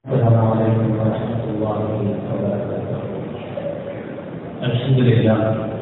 السلام عليكم ورحمة الله وبركاته الحمد لله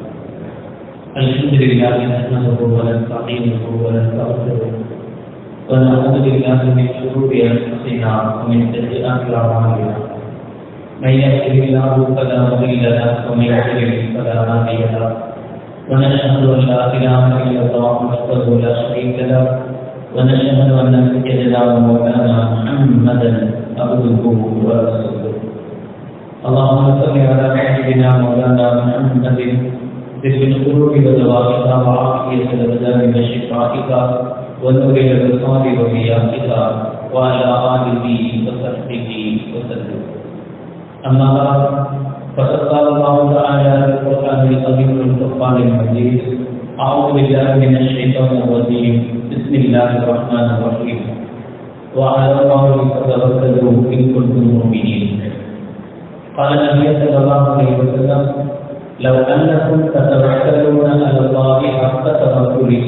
الحمد لله نحمده ونستعينه ونستغفره ونعوذ بالله من شرور أنفسنا ومن سيئات أعمالنا من يهده الله فلا مضل له ومن يضلل فلا هادي له ونشهد أن لا إله إلا الله وحده لا شريك له ونشهد أن سيدنا ومولانا محمدا عبده ورسوله اللهم صل على سيدنا مولانا محمد ذكر القلوب ودوائها وعافية الأبدان وشفائك ونور الأبصار وضيائك وعلى آله وصحبه وسلم أما بعد فقد قال الله تعالى في القرآن العظيم والفرقان المجيد أعوذ بالله من الشيطان الرجيم بسم الله الرحمن الرحيم وعلى الله فتوكلوا إن كنتم مؤمنين قال النبي صلى الله عليه وسلم لو أنكم تتوكلون على الله حق توكله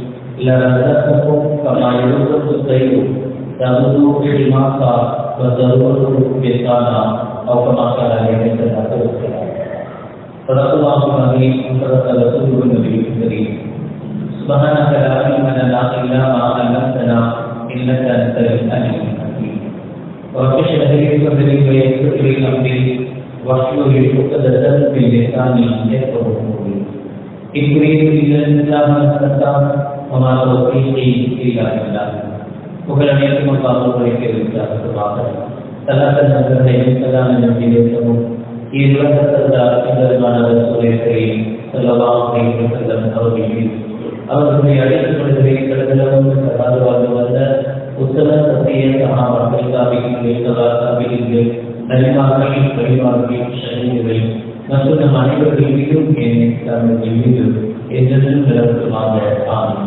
لرزقكم كما يرزق الطير تغدو حماقا وتروح بطانا أو كما قال عليه الصلاة والسلام صدق الله العظيم وصدق رسوله النبي الكريم سبحانك لا علم لنا إلا ما علمتنا إنك أنت العليم الحكيم رب اشرح لي صدري ويسر لي أمري واحلل عقدة من لساني يفقهوا قولي إن أريد إلا الإسلام ما استطعت وما توفيقي إلا بالله புகழ் அனைத்தும் பாவங்களுக்கு இருக்கிறார்கள் சலாத்த நகரையும் சலாம நம்பியும் ஈருலகத்தார் சுரேசரையும் செல்லவாக செல்லும் அவர்களில் அவர்களுடைய அழைப்புகளை கடந்தளவும் சகாது வாழ்ந்து வந்த உத்தம சத்திய சகாபாக்கள் காவிகள் சதா காவிகள் நலிமாக்கள் வழிமார்கள் சனிகள் மற்றும் நம் அனைவர்கள் மீதும் என் தமிழர்கள் மீது என்றென்றும் நிலவரமாக ஆகும்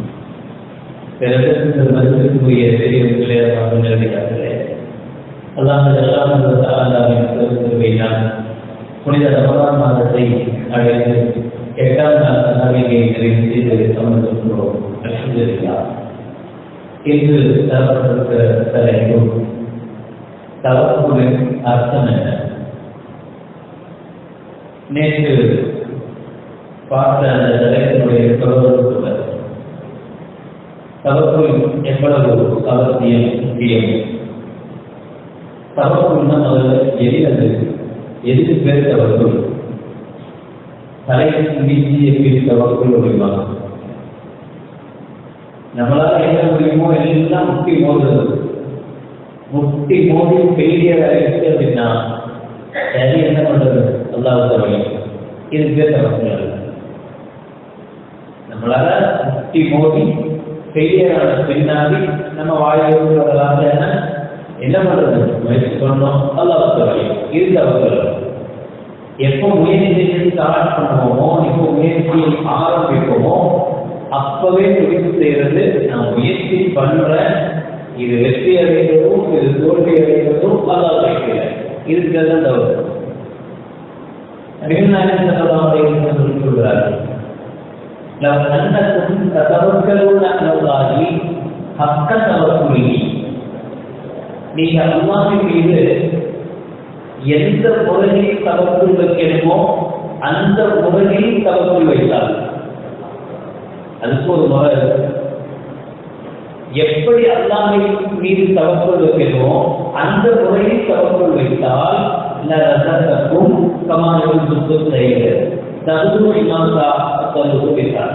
பிறகு மதிப்பிற்குரிய பெரியவர்களே அவர்களே அல்லாஹ் அல்லாஹின் திருவையினால் புனித ரமதான் மாதத்தை அடைந்து எட்டாம் நாள் நம்பிக்கை நிறைவு செய்து அமர்ந்திருக்கிறோம் அல்ஹம்துலில்லா இன்று தரப்பட்டிருக்கிற தலைப்பு தவக்குளின் அர்த்தம் என்ன நேற்று பார்த்த அந்த தலைப்பினுடைய தொடர்பு தவக்குள் எவ்வளவு அவசியம் முக்கியம் தவக்குள்னா முதல்ல எது அது எதுக்கு பேர் தவக்குள் தலையை வீசி எப்படி தவக்குள் முடியுமா நம்மளால என்ன முடியுமோ எல்லாம் முட்டி மோதுறது முட்டி மோதி ஃபெயிலியர் ஆயிடுச்சு அப்படின்னா சரி என்ன பண்றது அல்லாஹ் தவறை இது பேர் தவக்குள் நம்மளால முட்டி மோதி ஃபெயிலியரான பின்னாடி நம்ம வாயிலிருந்து வரலாறு என்ன என்ன பண்றது முயற்சி பண்ணணும் அல்லாஹ் இருந்த அவர்கள் எப்போ முயற்சி ஸ்டார்ட் பண்ணுவோமோ எப்போ முயற்சியை ஆரம்பிப்போமோ அப்பவே முடிவு செய்யறது நான் முயற்சி பண்றேன் இது வெற்றி அடைகிறதும் இது தோல்வி அடைகிறதும் அல்லாஹ் வைக்கல இருக்கிறது தவறு அப்படின்னு சொல்கிறார்கள் لو أنكم تتوكلون على الله حق توكله நீங்க அல்லாஹின் மீது எந்த முறையில் தவக்குள் வைக்கணுமோ அந்த முறையில் தவக்குள் வைத்தால் அதுக்கு ஒரு முறை எப்படி அல்லாஹின் மீது தவக்குள் வைக்கணுமோ அந்த முறையில் தவக்குள் வைத்தால் ரசத்துக்கும் கமாலும் சுத்தம் செய்கிறது தகுது இமாசா சொல்லுகிறார்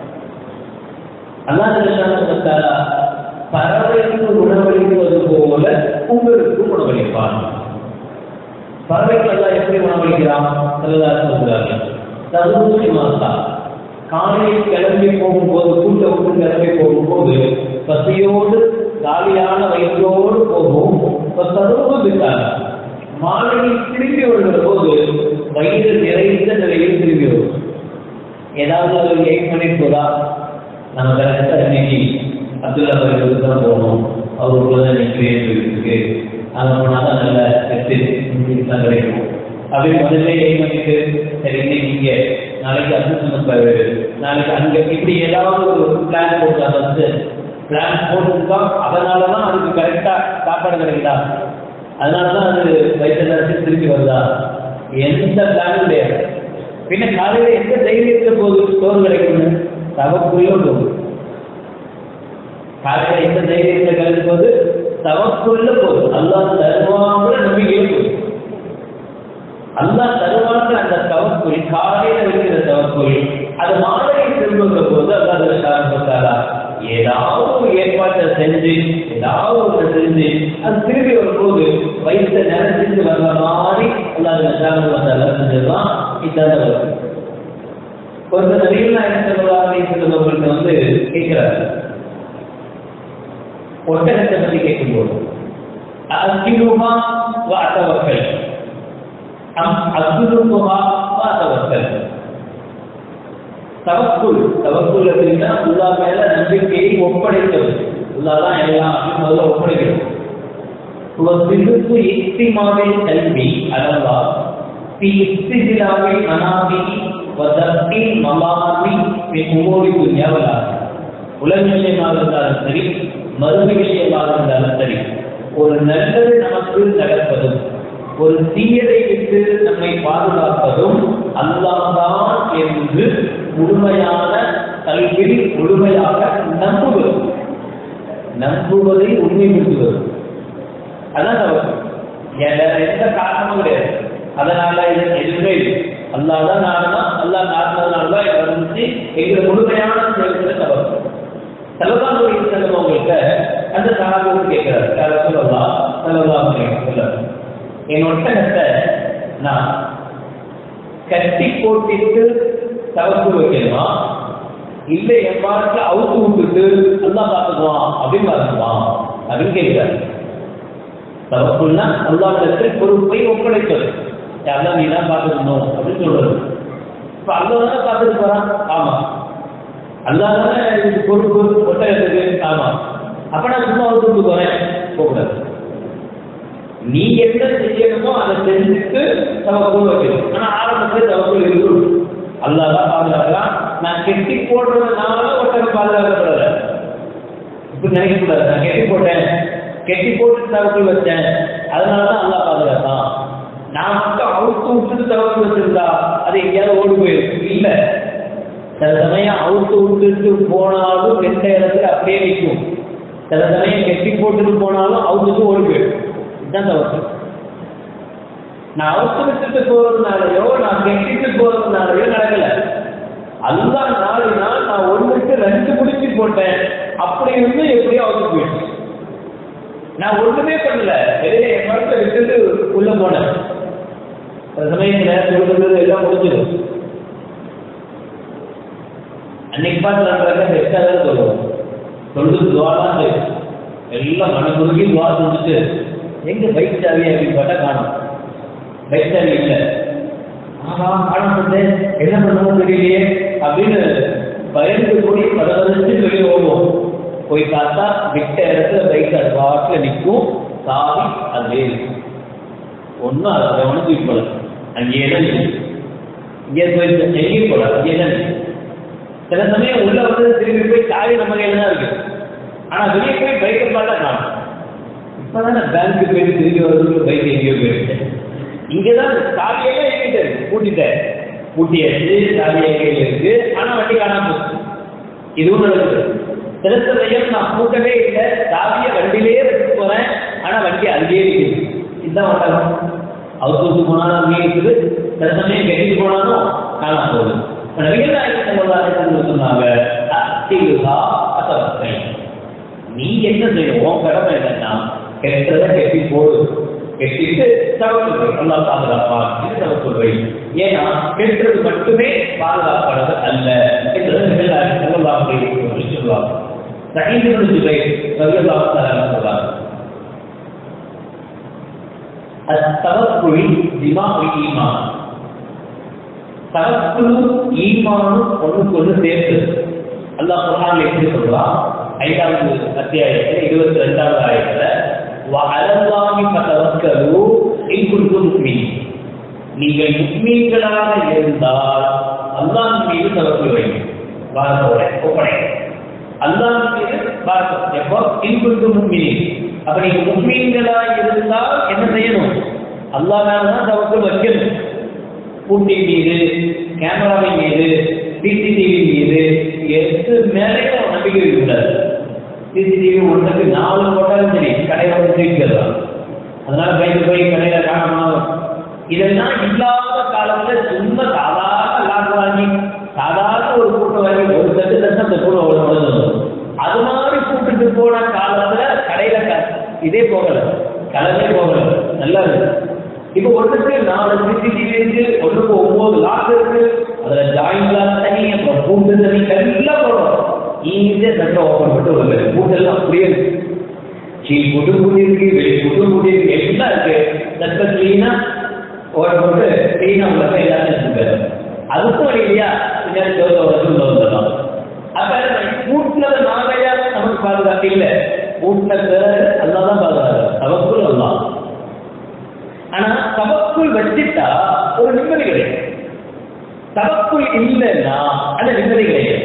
அல்லாஹ் பறவைக்கு உணவளிப்பது போல உங்களுக்கு உணவளிப்பான் பறவைக்கு எல்லாம் எப்படி உணவளிக்கிறான் சொல்லலாம் சொல்கிறார்கள் தகுது இமாசா காலையில் கிளம்பி போகும்போது கூட்ட விட்டு கிளம்பி போகும்போது பசியோடு காலியான வயிற்றோடு போகும் தருவதுக்காக மாலையில் திரும்பி வருகிற போது வயிறு நிறைந்த நிலையில் திரும்பி வரும் ஏதாவது ஒரு எயிட் மினிட் போதா நம்ம கரெக்டாக இன்னைக்கு அப்துல்லா கோயிலுக்கு தான் போகணும் அவருக்குள்ள தான் நிற்கிறேன் இருக்கு அங்கே போனால் தான் நல்ல எல்லாம் கிடைக்கும் அப்படி முதல்ல எயிட் மணிக்கு சரி இன்னைக்கு இங்கே நாளைக்கு அப்துல் கோயில் நாளைக்கு அங்கே இப்படி ஏதாவது ஒரு பிளான் போட்டு அதை வந்து பிளான் போட்டுருக்கோம் அதனால தான் அதுக்கு கரெக்டாக சாப்பாடு கிடைக்குதா அதனாலதான் அது வயிற்று நேரத்தில் திரும்பி வருதா எந்த பிளானும் கிடையாது பின்ன காலையில எந்த தைரியத்துல போகுது சோறு கிடைக்கணும் தவக்குள்ளே போகுது காலையில எந்த தைரியத்துல கிளம்பி போகுது தவக்குள்ள போகுது அல்லாஹ் தருவாங்கிற நம்பிக்கையே போகுது அல்லாஹ் தருவாங்கிற அந்த தவக்குள் காலையில வைக்கிற தவக்குள் அது மாலையில் திரும்புகிற போது அல்லாஹ் காரணத்தாரா ஏதாவது ஒரு ஏற்பாட்டை செஞ்சு ஏதாவது ஒன்று செஞ்சு அது திரும்பி வரும்போது வயிற்று நினைச்சிட்டு வர்ற மாதிரி அல்லாஹ் காரணம் வந்தால செஞ்சதுதான் இதான் வரும் ஒருத்தர் நவீன நாயகம் சொல்லுவாங்க வந்து கேட்கிறாரு ஒட்டகத்தை பற்றி கேட்கும்போது அஸ்கிருமா வாத்தவர்கள் அம் அஸ்கிருமா வாத்தவர்கள் தவக்குள் தவக்குள் அப்படின்னா உள்ளா மேல நம்பிக்கையை ஒப்படைத்தது உள்ளாதான் எல்லாம் அப்படின்னு முதல்ல ஒப்படைக்கிறது சிறுத்து இஸ்திமாவில் கல்வி அளவா பி இஸ்திஜிலாவில் அனாமி வதத்தி மலாமி பி உமோரி துன்யாவலா உலக விஷயமாக இருந்தாலும் சரி மறுமை விஷயமாக இருந்தாலும் சரி ஒரு நல்லது நமக்கு நடப்பதும் ஒரு தீயதை விட்டு நம்மை பாதுகாப்பதும் அல்லாதான் என்று முழுமையான கல்வியில் முழுமையாக நம்புவது நம்புவதை உண்மைப்படுத்துவது அதான் தவறு வேற எந்த காரணமும் கிடையாது அதனால இது எதுவுமே இல்லை அல்லாதான் நாடுனா அல்லா நாடுனதுனால தான் வந்துச்சு எங்களை முழுமையான செயல்களை தவறு செலவாக செல்வங்கள்ட்ட அந்த சாராபுரம் கேட்கிறார் யார சொல்லலாம் செலவாக சொல்ல என் ஒட்டகத்தை நான் கட்டி போட்டிட்டு தவறு வைக்கணுமா இல்லை என் பாட்டுல அவுத்து விட்டுட்டு அல்லா பார்த்துக்குவான் அப்படின்னு பார்த்துக்குவான் அப்படின்னு கேட்கிறார் தவப்புன்னா அல்லாவிடத்தில் பொறுப்பை ஒப்படைப்பது யாரெல்லாம் நீ தான் பார்த்துக்கணும் அப்படின்னு சொல்றது இப்ப அல்லா தானே பார்த்துட்டு போறான் ஆமா அல்லாதானே இதுக்கு பொறுப்பு ஒட்டகத்துக்கு ஆமா அப்ப நான் சும்மா விட்டு போறேன் போகக்கூடாது நீ என்ன செய்யணுமோ அதை செஞ்சுட்டு தவக்குள் வைக்கணும் ஆனா ஆரம்பத்துல தவக்குள் இருக்கணும் அல்லாதான் பாதுகாக்கலாம் நான் கெட்டி போடுறதுனால ஒட்டகம் பாதுகாக்கப்படல இப்படி நினைக்கக்கூடாது நான் கெட்டி போட்டேன் கெட்டி போட்டு தவக்குள் வச்சேன் அதனாலதான் அல்லா பாதுகாத்தான் நான் மட்டும் அவுத்து விட்டுட்டு தவக்குள் வச்சிருந்தா அது எங்கேயாவது ஓடி போயிருக்கு இல்லை சில சமயம் அவுத்து விட்டுட்டு போனாலும் கெட்ட இடத்துல அப்படியே நிற்கும் சில சமயம் கெட்டி போட்டுட்டு போனாலும் அவுத்துட்டு ஓடி போயிடும் இதுதான் தவறு நான் அவுத்து விட்டுட்டு போறதுனாலயோ நான் கெட்டிட்டு போறதுனாலயோ நடக்கல அல்லா நாலு நாள் நான் ஒண்ணுக்கு ரெண்டு முடிச்சு போட்டேன் அப்படி இருந்து எப்படியோ அவுத்து போயிடுச்சு நான் ஒண்ணுமே பண்ணல வெளியே என் மரத்தை விட்டுட்டு உள்ள போனேன் சில சமயத்துல சொல்றது எல்லாம் முடிஞ்சிடும் அன்னைக்கு பார்த்து நடக்கிறத பெஸ்டாக தான் சொல்லுவோம் சொல்றது துவா தான் செய்யும் எல்லாம் மனக்குறுகி துவா சொல்லிட்டு எங்க பைக் சாவி அப்படின்னு பார்த்தா காணும் பைக் சாவி இல்லை ஆமா காணப்பட்டு என்ன பண்ணணும் தெரியலையே அப்படின்னு பயந்து போய் பதவதற்கு வெளியே ஓடுவோம் போய் பார்த்தா விட்ட இடத்துல பைக் அது பாட்டில் நிற்கும் சாவி அதுவே இருக்கும் ஒன்றும் அதை கவனம் தூக்கி போல அங்கேயே தான் இருக்கு இங்கே போய் எங்கேயும் போல அங்கேயே தான் இருக்கு சில சமயம் உள்ள வந்து திரும்பி போய் சாவி நம்ம கையில தான் இருக்கு ஆனா வெளியே போய் பைக்கை பார்த்தா காணும் இப்பதான் நான் பேங்க்கு போயிட்டு திரும்பி வரதுக்கு பைக் எங்கேயோ போயிட்டேன் இங்கதான் சாவியெல்லாம் எங்கிட்ட இருக்கு பூட்டிட்டேன் பூட்டியாச்சு சாவி கையில் இருக்கு ஆனா வண்டி காணாம போச்சு இதுவும் நடக்குது சில சமயம் நான் பூட்டவே இல்லை சாவியை வண்டியிலேயே வச்சுட்டு போறேன் ஆனா வண்டி அங்கேயே இருக்குது இதுதான் ஒட்டகம் அவுத்து விட்டு போனாலும் அங்கேயே இருக்குது சில சமயம் கட்டிட்டு போனாலும் காணாம போகுது சொன்னாங்க நீ என்ன செய்யணும் உன் கடமை என்னன்னா கெட்டதை கெட்டி போடு கெட்டிட்டு தவறு நல்லா பாதுகாப்பா இது தவறு ஏன்னா கெட்டது மட்டுமே பாதுகாப்பானது அல்ல என்றது செல்லலாம் சொல்லுவாங்க சகிந்து ஜுபை ரவியல்லாஹு தஆலா சொல்றாங்க அத்தவக்குள் திமாஉ ஈமான் தவக்குள் ஈமானும் ஒன்றுக்கு ஒன்று சேர்த்து அல்லாஹ் குர்ஆன்ல எப்படி சொல்றான் ஐந்தாவது அத்தியாயத்தில் இருபத்தி ரெண்டாவது ஆயத்துல வஅலல்லாஹி ஃபதவக்கலு இன் குன்தும் முஃமினீன் நீங்கள் முக்மீன்களாக இருந்தால் அல்லாஹ் மீது தவக்குள் வைங்க பாரதோட ஒப்படை அல்லாஹ் மீது பாரதம் எப்போ இன் குன்தும் முஃமினீன் அப்ப நீங்க முக்மீன்களா இருந்தால் என்ன அல்லாஹ் மேல தான் தவக்கல் வைக்கணும் பூட்டி மீது கேமராவின் மீது சிசிடிவி மீது எது மேலேயும் நம்பிக்கை இருக்கக்கூடாது சிசிடிவி ஒன்றுக்கு நாலு போட்டாலும் சரி கடையை வந்து தூக்கிடலாம் அதனால பயந்து போய் கடையில காணமா இதெல்லாம் இல்லாத காலத்துல சும்மா சாதாரண லாக் வாங்கி சாதாரண ஒரு கூட்டம் வாங்கி ஒரு தட்டு தட்டு அந்த கூட உடனே அது மாதிரி கூப்பிட்டு போன காலத்துல கடையில க- இதே போகல கலவே போகல நல்லா இருக்கு இப்போ ஒன்றுக்கு நாலு சிசிடிவி இருக்கு ஒன்றுக்கு ஒன்பது லாக் இருக்கு அதுல ஜாயின் லாக் தனி அப்புறம் பூட்டு தனி எல்லாம் போடும் ஈஸியா தட்டை ஓப்பன் பண்ணிட்டு வருது பூட்டெல்லாம் அப்படியே இருக்கு கீழ் புட்டு கூட்டி இருக்கு வெளி புட்டு கூட்டி இருக்கு எல்லாம் இருக்கு தட்டை கிளீனா ஓட போட்டு கிளீனா உள்ள எல்லாத்தையும் இருக்காரு அதுக்கும் வழி இல்லையா பின்னாடி ஜோத வரைக்கும் உள்ள வந்துடலாம் அப்ப கூட்டினது நாகையா நமக்கு பாதுகாப்பு இல்லை கூட்டினது அல்லா தான் பாதுகாப்பு தவக்குள் அல்லா ஆனா தவக்குள் வச்சுட்டா ஒரு நிம்மதி கிடைக்கும் தவக்குள் இல்லைன்னா அந்த நிம்மதி கிடையாது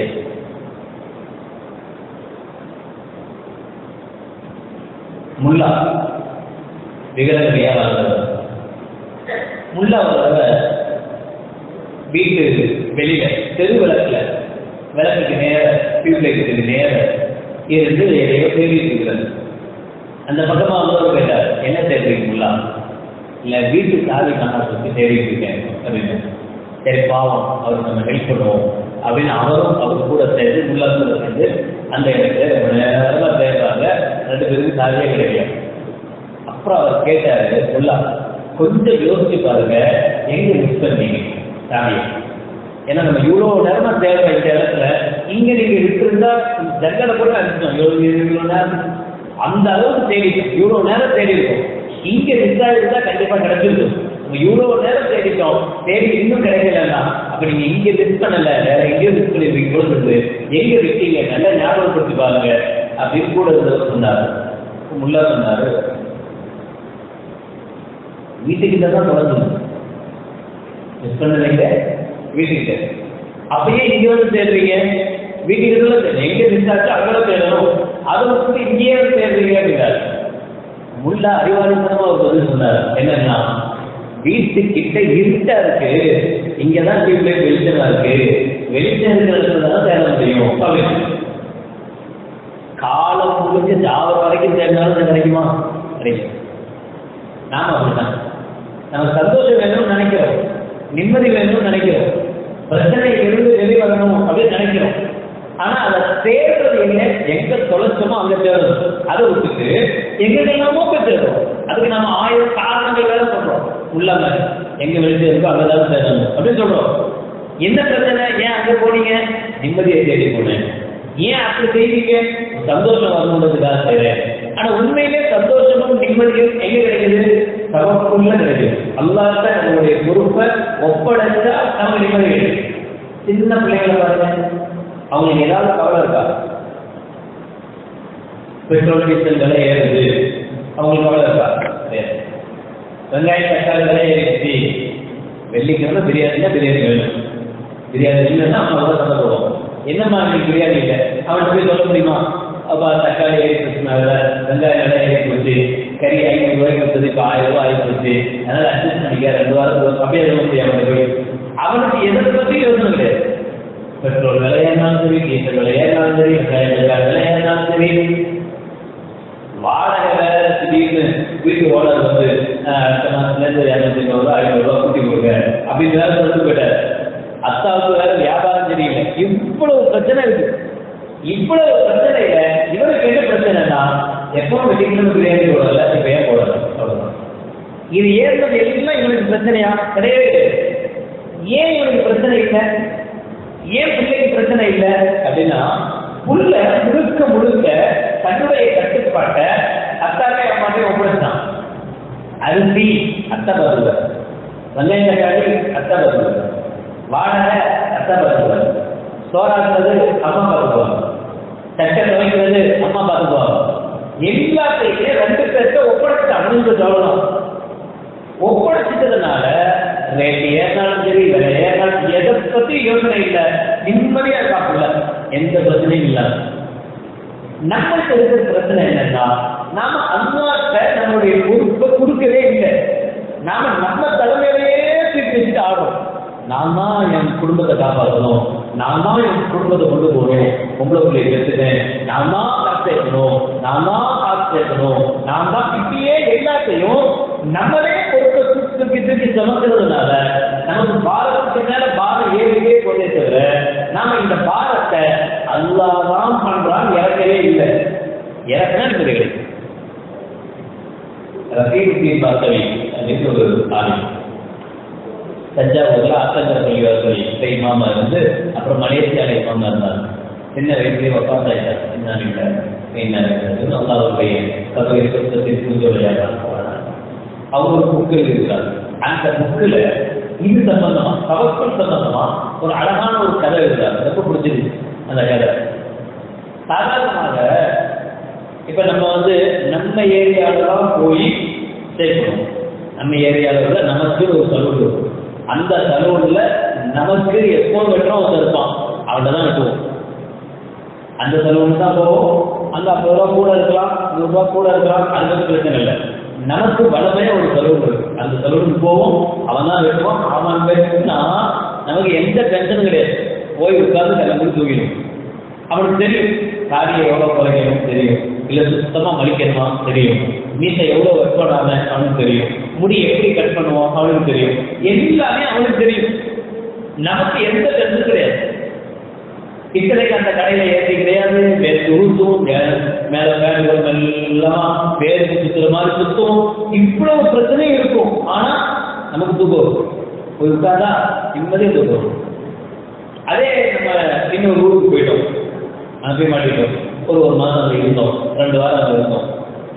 முல்லா விகரகரியா வாழ்ந்தவர் முல்லா வர்றவ வீட்டு வெளியில தெரு விளக்குல விளக்குக்கு நேர டியூப்லைட்டுக்கு நேர இருந்து எதையோ தேடிட்டு இருக்கிறது அந்த பக்கமா வந்தவர் கேட்டார் என்ன தேடுறீங்க முல்லா இல்ல வீட்டு சாவி காணாம சொல்லி தேடிட்டு இருக்கேன் அப்படின்னு சரி பாவம் அவர் நம்ம ஹெல்ப் பண்ணுவோம் அப்படின்னு அவரும் அவர் கூட சேர்ந்து முல்லா கூட சேர்ந்து அந்த இடத்துல ரொம்ப நேரமா தேடுறாங்க ரெண்டு பேருக்கு சாவியே கிடையாது அப்புறம் அவர் கேட்டாரு முல்லா கொஞ்சம் யோசிச்சு பாருங்க எங்க மிஸ் பண்ணீங்க சாவியை ஏன்னா நம்ம இவ்வளவு நேரமா தேவை இந்த இடத்துல இங்க நீங்க விட்டுருந்தா ஜங்கலை கூட அடிச்சோம் இவ்வளவு இவ்வளவு நேரம் அந்த அளவுக்கு தேடி இவ்வளவு நேரம் தேடி இருக்கும் இங்க மிஸ் ஆயிருந்தா கண்டிப்பா கிடைச்சிருக்கும் நம்ம இவ்வளவு நேரம் தேடிட்டோம் தேடி இன்னும் கிடைக்கலன்னா அப்ப நீங்க இங்க மிஸ் பண்ணல வேற எங்கேயும் மிஸ் பண்ணிருக்கீங்க கூட சொல்லுது எங்க விட்டீங்க நல்லா ஞாபகப்படுத்தி பாருங்க அப்படின்னு கூட இருந்தவர் சொன்னாரு முல்லா சொன்னாரு வீட்டுக்கிட்ட தான் தொடர்ந்து மிஸ் பண்ணலைங்க வீட்டுக்கிட்ட அப்பயே இங்க வந்து தேடுறீங்க வீட்டுக்கிட்ட தேடுறீங்க எங்க மிஸ் ஆச்சு அங்கே தேடணும் அதை வந்து இங்கேயே வந்து தேடுறீங்க அப்படின்னாரு முல்லா அறிவாளித்தனமா ஒரு பதில் சொன்னார் என்னன்னா வீட்டுக்கிட்ட இருட்டா இருக்கு இங்கதான் டியூப்லைட் வெளிச்சமா இருக்கு வெளிச்சம் இருக்கிற இடத்துல தான் தேட முடியும் அப்படின்னு காலம் முடிஞ்சு ஜாவ வரைக்கும் தேடினாலும் கிடைக்குமா கிடைக்கும் நாம அப்படிதான் நம்ம சந்தோஷம் வேணும்னு நினைக்கிறோம் நிம்மதி வேணும்னு நினைக்கிறோம் பிரச்சனை இருந்து வெளி வரணும் அப்படின்னு நினைக்கிறோம் ஆனா அதை தேடுறது என்ன எங்க தொலைச்சோமோ அங்க தேடணும் அதை விட்டுட்டு எங்க எல்லாமோ போய் தேடுறோம் அதுக்கு நம்ம ஆயிரம் காரணங்கள் வேற சொல்றோம் உள்ளாம எங்க வெளிச்சம் இருக்கோ அங்கதான் தேடணும் அப்படின்னு சொல்றோம் என்ன பிரச்சனை ஏன் அங்க போனீங்க நிம்மதியை தேடி போனேன் ஏன் அப்படி செய்வீங்க சந்தோஷம் வரணுன்றதுக்காக செய்றேன் ஆனா உண்மையிலே சந்தோஷமும் நிம்மதியும் எங்க கிடைக்குது தவக்குள்ள கிடைக்குது அல்லாஹ் நம்மளுடைய பொறுப்பை ஒப்படைச்சா நம்ம நிம்மதி கிடைக்கும் சின்ன பிள்ளைங்களை பாருங்க அவங்களுக்கு ஏதாவது கவலை இருக்கா பெட்ரோல் டீசல் விலை ஏறுது அவங்களுக்கு கவலை இருக்கா கிடையாது. வெங்காயம் தக்காளி விலை ஏறிடுச்சு வெள்ளிக்கிழமை பிரியாணினா பிரியாணி வேணும் பிரியாணி இல்லைன்னா அவங்க தான் சண்டை போடுவோம் என்னம்மா இன்னைக்கு பிரியாணி இல்லை அவன் போய் சொல்ல முடியுமா அப்பா தக்காளி ஏறி போச்சுனால வெங்காயம் விலை ஏறி போச்சு கறி ஐநூறு ரூபாய்க்கு கொடுத்தது இப்போ ஆயிரம் ரூபாய் ஆகி போச்சு அதனால அட்ஜஸ்ட் பண்ணிக்க ரெண்டு வாரம் போதும். அப்படியே சொல்ல முடியும் அவனுக்கு போய் அவனுக்கு எதை பற்றி யோசனை கிடையாது பெட்ரோல் விலையானாலும் சரி டீசல் விலையானாலும் சரி வெங்காயம் தக்காளி விலையானாலும் சரி வாடகை வேற திடீர்னு வீட்டு ஓனர் வந்து ஆஹ், அடுத்த மாசத்துல இருந்து இரநூத்தி ஐநூறு ரூபா ஐநூறு ரூபா கூட்டி கொடுங்க அப்படின்னு வேற சொல்லிட்டு போயிட்டாரு அத்தாவுக்கு வேற வியாபாரம் தெரியல இவ்வளவு பிரச்சனை இருக்கு இவ்வளவு பிரச்சனையில இவருக்கு என்ன பிரச்சனைனா எப்பவும் வெட்டிக்கிழமை பிரியாணி போடல இப்ப ஏன் போடல அவ்வளவுதான் இது ஏற்றது எல்லாம் இவனுக்கு பிரச்சனையா கிடையவே கிடையாது. ஏன் இவனுக்கு பிரச்சனை இல்லை ஏன் பிள்ளைக்கு பிரச்சனை இல்லை அப்படின்னா புள்ள முழுக்க முழுக்க தன்னுடைய கட்டுப்பாட்டை அத்தாவே அம்மாவே ஒப்படைச்சான் அரிசி அத்தை பருவர் வெங்காயம் தக்காளி அத்தை பருவர் வாடகை அத்தை பருவர் சோறாக்குறது அம்மா பார்த்துக்குவாங்க சட்டை துவைக்கிறது அம்மா பார்த்துக்குவாங்க எல்லாத்தையுமே ரெண்டு பேர்த்த ஒப்படைச்சிட்டு அப்படின்னு சொல்லலாம் ஒப்படைச்சிட்டதுனால ரேட்டு ஏறினாலும் சரி விலை ஏறினாலும் எதை பத்தி யோசனை இல்லை நிம்மதியா இருக்காப்புல எந்த பிரச்சனையும் இல்லை நம்மளுக்கு இருக்கிற பிரச்சனை என்னன்னா நாம அல்லாட்ட நம்மளுடைய பொறுப்பை கொடுக்கவே இல்லை நாம நான் தான் என் குடும்பத்தை காப்பாற்றணும் நான் தான் என் குடும்பத்தை கொண்டு போகணும் பொம்பளை பிள்ளையை பெற்றுட்டேன் நான் தான் காசு சேர்க்கணும் நான் தான் காசு சேர்க்கணும் நான் தான் இப்படியே எல்லாத்தையும் நம்மளே பொறுப்பை தூக்கி தூக்கி சுமக்கிறதுனால நமக்கு பாரத்துக்கு மேல பாரம் ஏறியே போதே தவிர நாம இந்த பாரத்தை அல்லாதான் பண்றான் இறக்கவே இல்லை இறக்கினா நிம்மதி கிடைக்கும் ரஃபீக் பார்த்தவை அப்படின்னு ஒரு ஆலயம் தஞ்சாவூர்ல ஆத்தங்கர் பள்ளிவாசல் இந்த இமாமா இருந்து அப்புறம் மலேசியால இமாமா இருந்தார் சின்ன வயசுலேயே வக்காஸ் ஆயிட்டார் என்ன அல்லாவுடைய கதவை சுத்தத்தில் பூஜையாக அவர் ஒரு புக்கு இருக்கிறார் அந்த புக்கில் இது சம்பந்தமா தவக்கல் சம்பந்தமா ஒரு அழகான ஒரு கதை இருக்கிறார் ரொம்ப பிடிச்சிருக்கு அந்த கதை சாதாரணமாக இப்ப நம்ம வந்து நம்ம ஏரியாவில தான் போய் சேர்க்கணும் நம்ம ஏரியாவில் நமக்கு ஒரு சலூன் இருக்கும் அந்த சலூன்ல நமக்கு எப்போ வெட்டுறோம் ஒருத்தர் இருப்பான் அவன்கிட்ட தான் வெட்டுவோம் அந்த சலூன் தான் போவோம் அங்க ஐம்பது ரூபா கூட இருக்கலாம் நூறு ரூபா கூட இருக்கலாம் அது பத்தி பிரச்சனை இல்லை நமக்கு வளமே ஒரு சலூன் இருக்கு அந்த சலூனுக்கு போவோம் அவன் தான் வெட்டுவான் அவன் வெட்டுனா நமக்கு எந்த டென்ஷனும் கிடையாது போய் உட்கார்ந்து கிளம்பி தூக்கிடும் அவனுக்கு தெரியும் தாடியை எவ்வளவு குறைக்கணும் தெரியும் இல்ல சுத்தமா மலிக்கணுமா தெரியும் மீசை எவ்வளவு ஒர்க் பண்ணாம அவனுக்கு தெரியும் முடி எப்படி கட் பண்ணுவோம் அவனுக்கு தெரியும் எல்லாமே அவனுக்கு தெரியும் நமக்கு எந்த டென்ஷன் கிடையாது இத்தனைக்கு அந்த கடையில ஏற்றி கிடையாது வேறு உருத்தும் மேல பேருகள் எல்லாம் பேருக்கு சுத்துற மாதிரி சுத்தும் இவ்வளவு பிரச்சனையும் இருக்கும் ஆனா நமக்கு தூக்கம் வரும். போய் உட்கார்ந்தா நிம்மதியா தூக்கம் வரும். அதே நம்ம இன்னொரு ஊருக்கு போயிட்டோம் அனுப்பி மாட்டிட்டோம் ஒரு ஒரு மாதம் அங்கே இருந்தோம் ரெண்டு வாரம் அங்கே இருந்தோம்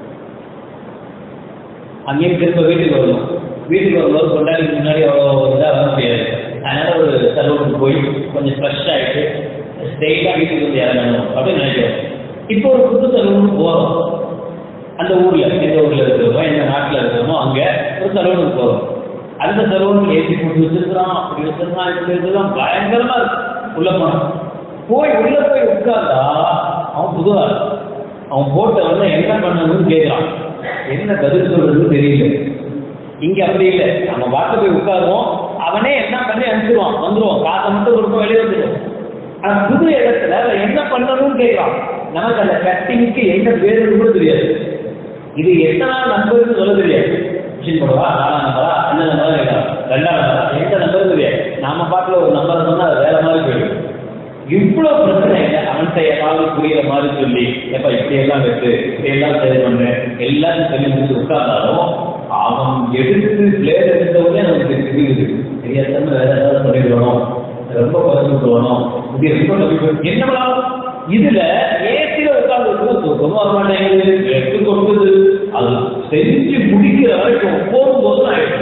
அங்கேயும் திரும்ப வீட்டுக்கு வரணும் வீட்டுக்கு வரும்போது கொண்டாடிக்கு முன்னாடி அவ்வளோ இதாக வர முடியாது அதனால ஒரு சலூனுக்கு போய் கொஞ்சம் ஃப்ரெஷ் ஆகிட்டு ஸ்ட்ரெயிட்டாக வீட்டுக்கு வந்து இறங்கணும் அப்படின்னு நினைக்கிறோம் இப்போ ஒரு புது சலூனுக்கு போகிறோம் அந்த ஊர்ல எந்த ஊர்ல இருக்கிறோமோ எந்த நாட்டில் இருக்கிறோமோ அங்க ஒரு சலூனுக்கு போகிறோம் அந்த சலூன் ஏசி போட்டு வச்சிருக்கிறான் அப்படி வச்சிருக்கான் இப்படி வச்சிருக்கான் பயங்கரமா இருக்கு உள்ள போனான் போய் உள்ள போய் உட்கார்ந்தா அவன் புதுவா அவன் போட்ட வந்து என்ன பண்ணணும்னு கேட்கிறான் என்ன பதில் சொல்றதுன்னு தெரியல இங்க அப்படி இல்லை நம்ம வாட்டு போய் உட்காருவோம் அவனே என்ன பண்ணி அனுப்பிடுவான் வந்துருவான் காசை மட்டும் கொடுக்க வெளியே வந்துடும் ஆனா புது இடத்துல அவன் என்ன பண்ணணும்னு கேட்கிறான் நமக்கு அந்த கட்டிங்க்கு என்ன பேருன்னு கூட தெரியாது இது எத்தனை நாள் நம்பர்னு சொல்ல தெரியாது மிஷின் போடுவா நாலாம் நம்பரா அண்ணன் நம்பரா கேட்கலாம் ரெண்டாம் நம்பரா எந்த நம்பரும் தெரியாது நாம பாட்டுல ஒரு நம்பரை சொன்னா அது வேற மாதிரி போயிடும் இவ்வளவு பிரச்சனை இல்லை அவன்கிட்ட ஏதாவது புரியுற மாதிரி சொல்லி எப்ப இப்படி எல்லாம் வெட்டு இப்படி எல்லாம் சரி பண்ணு எல்லாரும் சொல்லி முடிச்சு உட்கார்ந்தாலும் அவன் எடுத்து பிளேட் எடுத்த உடனே நமக்கு தெரியுது தெரியாத வேற ஏதாவது சொல்லிடுவோம் ரொம்ப குறைச்சு விட்டுவணும் இப்படி ரொம்ப கம்மி என்ன இதுல ஏசில உட்கார்ந்து தூக்கமும் வர மாட்டேங்குது வெட்டு கொடுக்குது அது செஞ்சு முடிக்கிற வரைக்கும் போகும்போது ஆயிடும்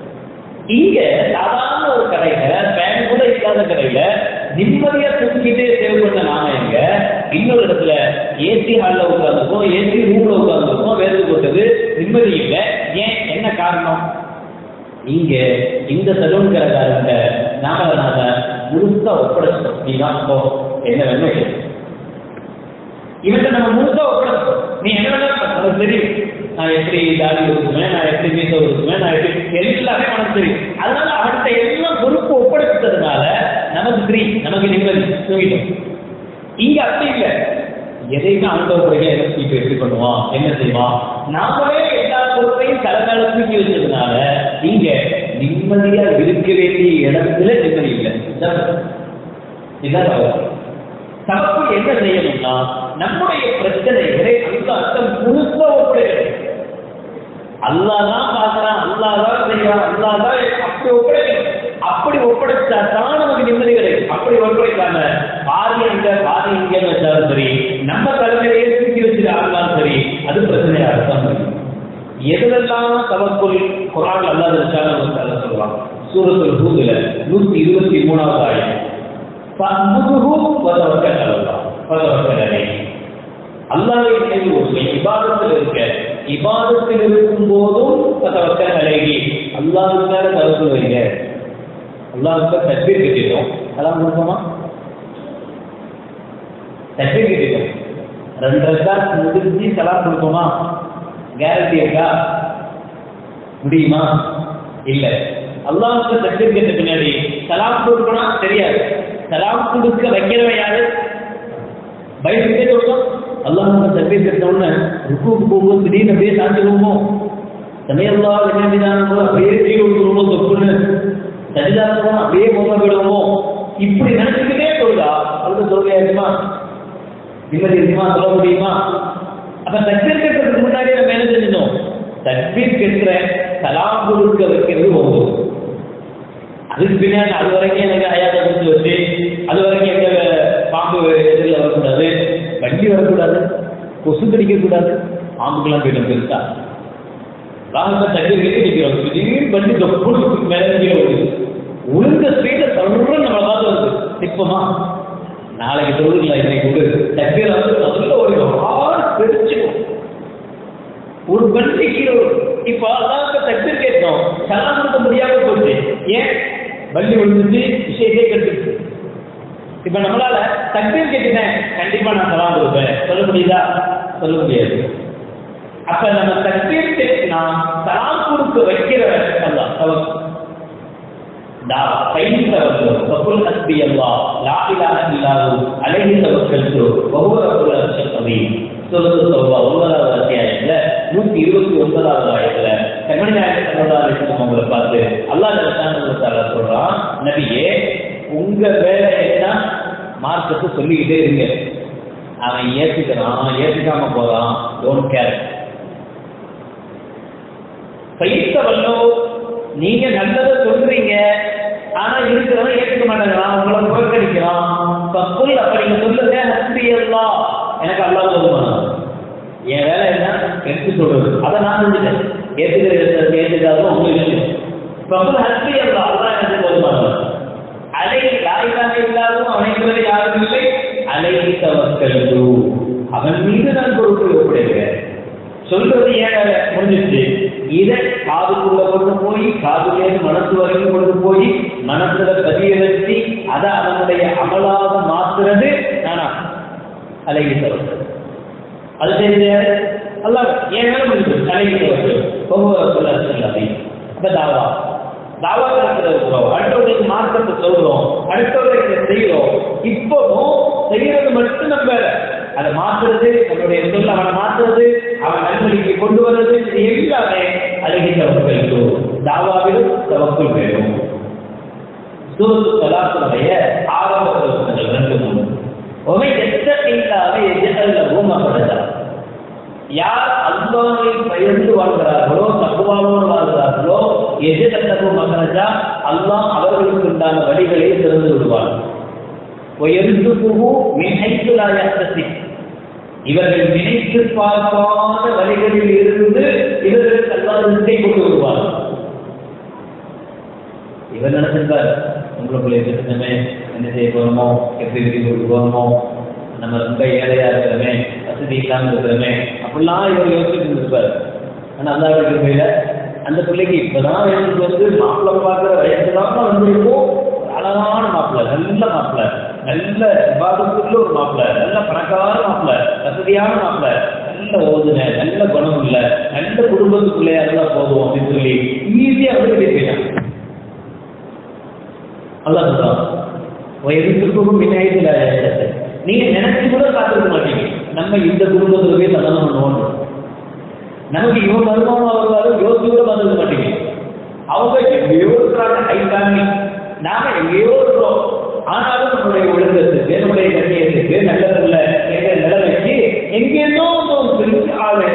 இங்க சாதாரண ஒரு கடையில ஃபேன் கூட இல்லாத கடையில நிம்மதியா தூக்கிட்டே சேவ் பண்ண நாம எங்க இன்னொரு இடத்துல ஏசி ஹால்ல உட்காந்துருக்கோம் ஏசி ரூம்ல உட்காந்துருக்கோம் வேறு போட்டது நிம்மதி இல்லை ஏன் என்ன காரணம் இங்க இந்த சலூன் கடைக்காரங்க நாம நாம முழுசா ஒப்படைச்சிட்டோம் நீ தான் போ என்ன வேணும் கேளு. இவன்கிட்ட நம்ம முழுசா ஒப்படைச்சிட்டோம் நீ என்ன வேணாலும் பண்ணு, உனக்கு தெரியும் நான் எப்படி தாடி ஒதுக்குவேன் நான் எப்படி மீச ஒதுக்குவேன் நான் எப்படி எல்லாமே உனக்கு தெரியும் அதனால அவன்கிட்ட எல்லாம் பொறுப்பு ஒப்படைச்சதுனால நமக்கு ஃப்ரீ நமக்கு நிம்மதி தூங்கிட்டோம் இங்க அப்படி இல்லை எதையுமே அவன்கிட்ட ஒப்படைக்க இப்ப எப்படி பண்ணுவான் என்ன செய்வான் நாமளே எல்லா பொறுப்பையும் தலைமையில தூக்கி வச்சதுனால இங்க நிம்மதியா இருக்க வேண்டிய இடத்துல நிம்மதி இல்லை இதான் இதான் தவறு. தப்பு என்ன செய்யணும்னா நம்முடைய பிரச்சனைகளை அந்த அர்த்தம் முழுசா ஒப்படைக்கணும் அல்லாதான் பார்க்கறான் அல்லாதான் செய்யறான் அல்லாதான் அப்படி ஒப்படைக்கணும் அப்படி ஒப்படைச்சா தான் நமக்கு நிம்மதி கிடைக்கும் அப்படி ஒப்படைக்காம பாதி எங்க பாதி இங்கன்னு வச்சாலும் சரி நம்ம தலைமையிலேயே தூக்கி வச்சுட்டு ஆகலாம் சரி அது பிரச்சனையா அர்த்தம் எதுலெல்லாம் தவக்குள் குரான் அல்லாத வச்சாலும் அல்ல சொல்லலாம் சூரத்துல் ஹூதுல நூத்தி இருபத்தி மூணாவது ஆயம் ஃபஅபுதுஹு வதவக்கல் அலல்லாஹ் வதவக்கல் அலைஹி அல்லாஹ்வை நினைவு கூறுங்க இபாதத்தில் இருக்க இபாதத்தில் இருக்கும் போதும் வதவக்கல் அலைஹி அல்லாஹ்வுக்கு மேல தவக்குல் வைங்க அல்லாஹ்வுக்கு தக்பீர் கட்டிட்டோம் அதான் கொடுப்போமா தக்பீர் கட்டிட்டோம் ரெண்டு ரக்காத் முடிஞ்சு சலாம் கொடுப்போமா கேரண்டி இருக்கா முடியுமா இல்ல அல்லாஹ்வுக்கு தக்பீர் கேட்ட பின்னாடி சலாம் கொடுக்கணும் தெரியாது சலாம் கொடுக்க வைக்கிறவன் யாரு பயந்துட்டே சொல்றோம் அல்லாஹ் தக்பீர் கேட்ட உடனே ருக்குக்கு போகும்போது திடீர்னு அப்படியே சாஞ்சிருவோமோ சமையல்லா வினாவிதானம் அப்படியே கீழே விழுந்துருமோ தொப்புன்னு சரிதானம் அப்படியே போக விடுவோமோ இப்படி நினைச்சுக்கிட்டே சொல்றா அவருக்கு சொல்லையா இருக்குமா நிம்மதி இருக்குமா சொல்ல முடியுமா அப்ப தக்பீர் கேட்கறதுக்கு முன்னாடி நம்ம என்ன செஞ்சோம் தக்பீர் கேட்கிற சலாம் கொடுக்க வைக்கிறது ஒவ்வொரு அதுக்கு பின்னாடி அது வரைக்கும் எனக்கு அயாத்தை கொடுத்து வச்சு அது வரைக்கும் எந்த பாம்பு எதிரில் வரக்கூடாது வண்டி வரக்கூடாது கொசு கடிக்கக்கூடாது பாம்புக்கெல்லாம் போயிடும் பெருசா ராகத்தை தக்பீர் கேட்டு நிற்கிறோம் திடீர்னு வண்டி தொப்புள் மேலே கீழே வருது உளுந்த ஸ்பீட சொல்ற நம்ம பார்த்து வருது திப்பமா நாளைக்கு தொழுதுல இன்னைக்கு கொடு தக்பீர் வந்து முதல்ல ஒரு ஆறு பிடிச்சுக்கும் ஒரு வண்டி கீழே வரும். இப்ப அதான் தக்பீர் கேட்டோம் சலாம் கொடுக்க முடியாம போச்சு ஏன் வள்ளி விழுந்துச்சு விஷயத்தை கட்டுச்சு இப்ப நம்மளால தக்பீர் கேட்டுட்டேன் கண்டிப்பா நான் சலாம் கொடுப்பேன் சொல்ல முடியுதா சொல்ல முடியாது அப்ப நம்ம தக்பீர் கேட்டுனா சலாம் கொடுக்க வைக்கிறவர் அல்லாஹ் அவர் دا فإن توكلوا فقل حسبي الله لا إله إلا هو عليه توكلت وهو رب العرش العظيم சூரத்து தௌபா ஒன்பதாவது அத்தியாயத்துல நூத்தி இருபத்தி ஒன்பதாவது ஆயத்துல கண்மணி நாயகர் சல்லல்லாஹு அலைஹி வஸல்லம் அவங்களை பார்த்து அல்லாஹ் சுப்ஹானஹு வ தஆலா சொல்றான் நபியே உங்க வேலை என்ன மார்க்கத்தை சொல்லிக்கிட்டே இருங்க அவன் ஏத்துக்கிறான் ஏத்துக்காம போறான் டோன்ட் கேர் பயிற்ச வல்லோ நீங்க நல்லதை சொல்றீங்க ஆனா இருக்கிறவன் ஏற்றுக்க மாட்டேங்கிறான் உங்களை புறக்கணிக்கிறான் தப்புல் அப்ப நீங்க சொல்லுங்க ஹஸ்பி அல்லா எனக்கு அல்லா சொல்லுவாங்க என் வேலை என்ன எடுத்து சொல்றது அதை நான் செஞ்சுட்டேன் ஏத்துக்கிற ஏத்துக்காதும் உங்களுக்கு தப்புல் ஹஸ்பி அல்லா அல்லா எனக்கு சொல்லுவாங்க அலை யாருக்காக இல்லாதும் அவனைக்கு யாரும் இல்லை அலை தவக்கல்லு அவன் மீது நான் பொறுப்பு ஒப்படைக்கிறேன் சொல்றது ஏன் முடிஞ்சிச்சு இதை காதுக்குள்ள கொண்டு போய் காதுலேருந்து மனசு வரைக்கும் கொண்டு போய் மனசுல பதிய வச்சு அதை அவனுடைய அமலாக மாத்துறது நானா அழகி தவறு அது தெரிஞ்ச அல்ல ஏன் வேலை முடிஞ்சு அழகி தவறு ஒவ்வொரு சொல்ல சொல்லாது அப்ப தாவா தாவா இருக்கிறோம் அடுத்தவர்களுக்கு மார்க்கத்தை சொல்றோம் அடுத்தவர்களுக்கு செய்யறோம் இப்பவும் செய்யறது மட்டும் நம்ம வேலை அதை மாற்றுறது நம்மளுடைய சொல்ல அவனை மாற்றுறது அவன் நல்வழிக்கு கொண்டு வர்றது இது எல்லாமே அழகி தவக்களுக்கு தாவாவிலும் தவக்குள் வேணும் சூரத்து தலாத்துடைய ஆரம்ப வசனங்கள் ரெண்டு மூணு ஒமை எத்த இல்லாத எஜல்ல பூமப்படுதா யார் அல்லாவை பயந்து வாழ்கிறார்களோ தக்குவாவோடு வாழ்கிறார்களோ எஜல்லகு மகனஜா அல்லாஹ் அவர்களுக்கு உண்டான வழிகளை திறந்து விடுவார் இவர்கள் நினைத்து பார்க்காத வழிகளில் இருந்து இவர்களுக்கு அல்லாத நிலை கொண்டு வருவார் இவர் நினைச்சிருந்தார் உங்களுக்குள்ளே பிரச்சனை என்ன செய்ய போறோமோ எப்படி எப்படி கொண்டு போறோமோ நம்ம ரொம்ப ஏழையா இருக்கிறோமே வசதி இல்லாம இருக்கிறோமே அப்படிலாம் இவர் யோசிச்சுட்டு இருந்திருப்பார் ஆனா அந்த போயில அந்த பிள்ளைக்கு இப்பதான் எனக்கு வந்து மாப்பிள்ளை பார்க்குற வயசு தான் வந்திருக்கும் அழகான மாப்பிள்ளை நல்ல மாப்பிள்ளை நல்ல விவாதத்துள்ள ஒரு மாப்பிள்ளை நல்ல பணக்கார மாப்பிள்ளை வசதியான மாப்பிள்ளை நல்ல ஓதுன நல்ல குணம் இல்ல நல்ல குடும்பத்துக்குள்ளே அதெல்லாம் போதும் அப்படின்னு சொல்லி ஈஸியா வந்து வெளியே போயிட்டான் அல்லாஹ் சொல்றான் வயதுக்கும் விநாயகத்தில் நீங்க நினைச்சு கூட காத்திருக்க மாட்டீங்க நம்ம இந்த குடும்பத்துல போய் சதனம் பண்ணுவோம் நமக்கு இவன் வருமானம் வருவாரு யோசிச்சு கூட வந்துருக்க மாட்டீங்க அவங்க எங்கேயோ இருக்கிறாங்க கை தாங்கி நாம எங்கேயோ இருக்கிறோம் ஆனாலும் நம்முடைய ஒழுங்கத்துக்கு நம்முடைய கண்ணியத்துக்கு நல்லதில்ல என்ற நிலைமைக்கு எங்கேயோ ஒரு பெரிய ஆளு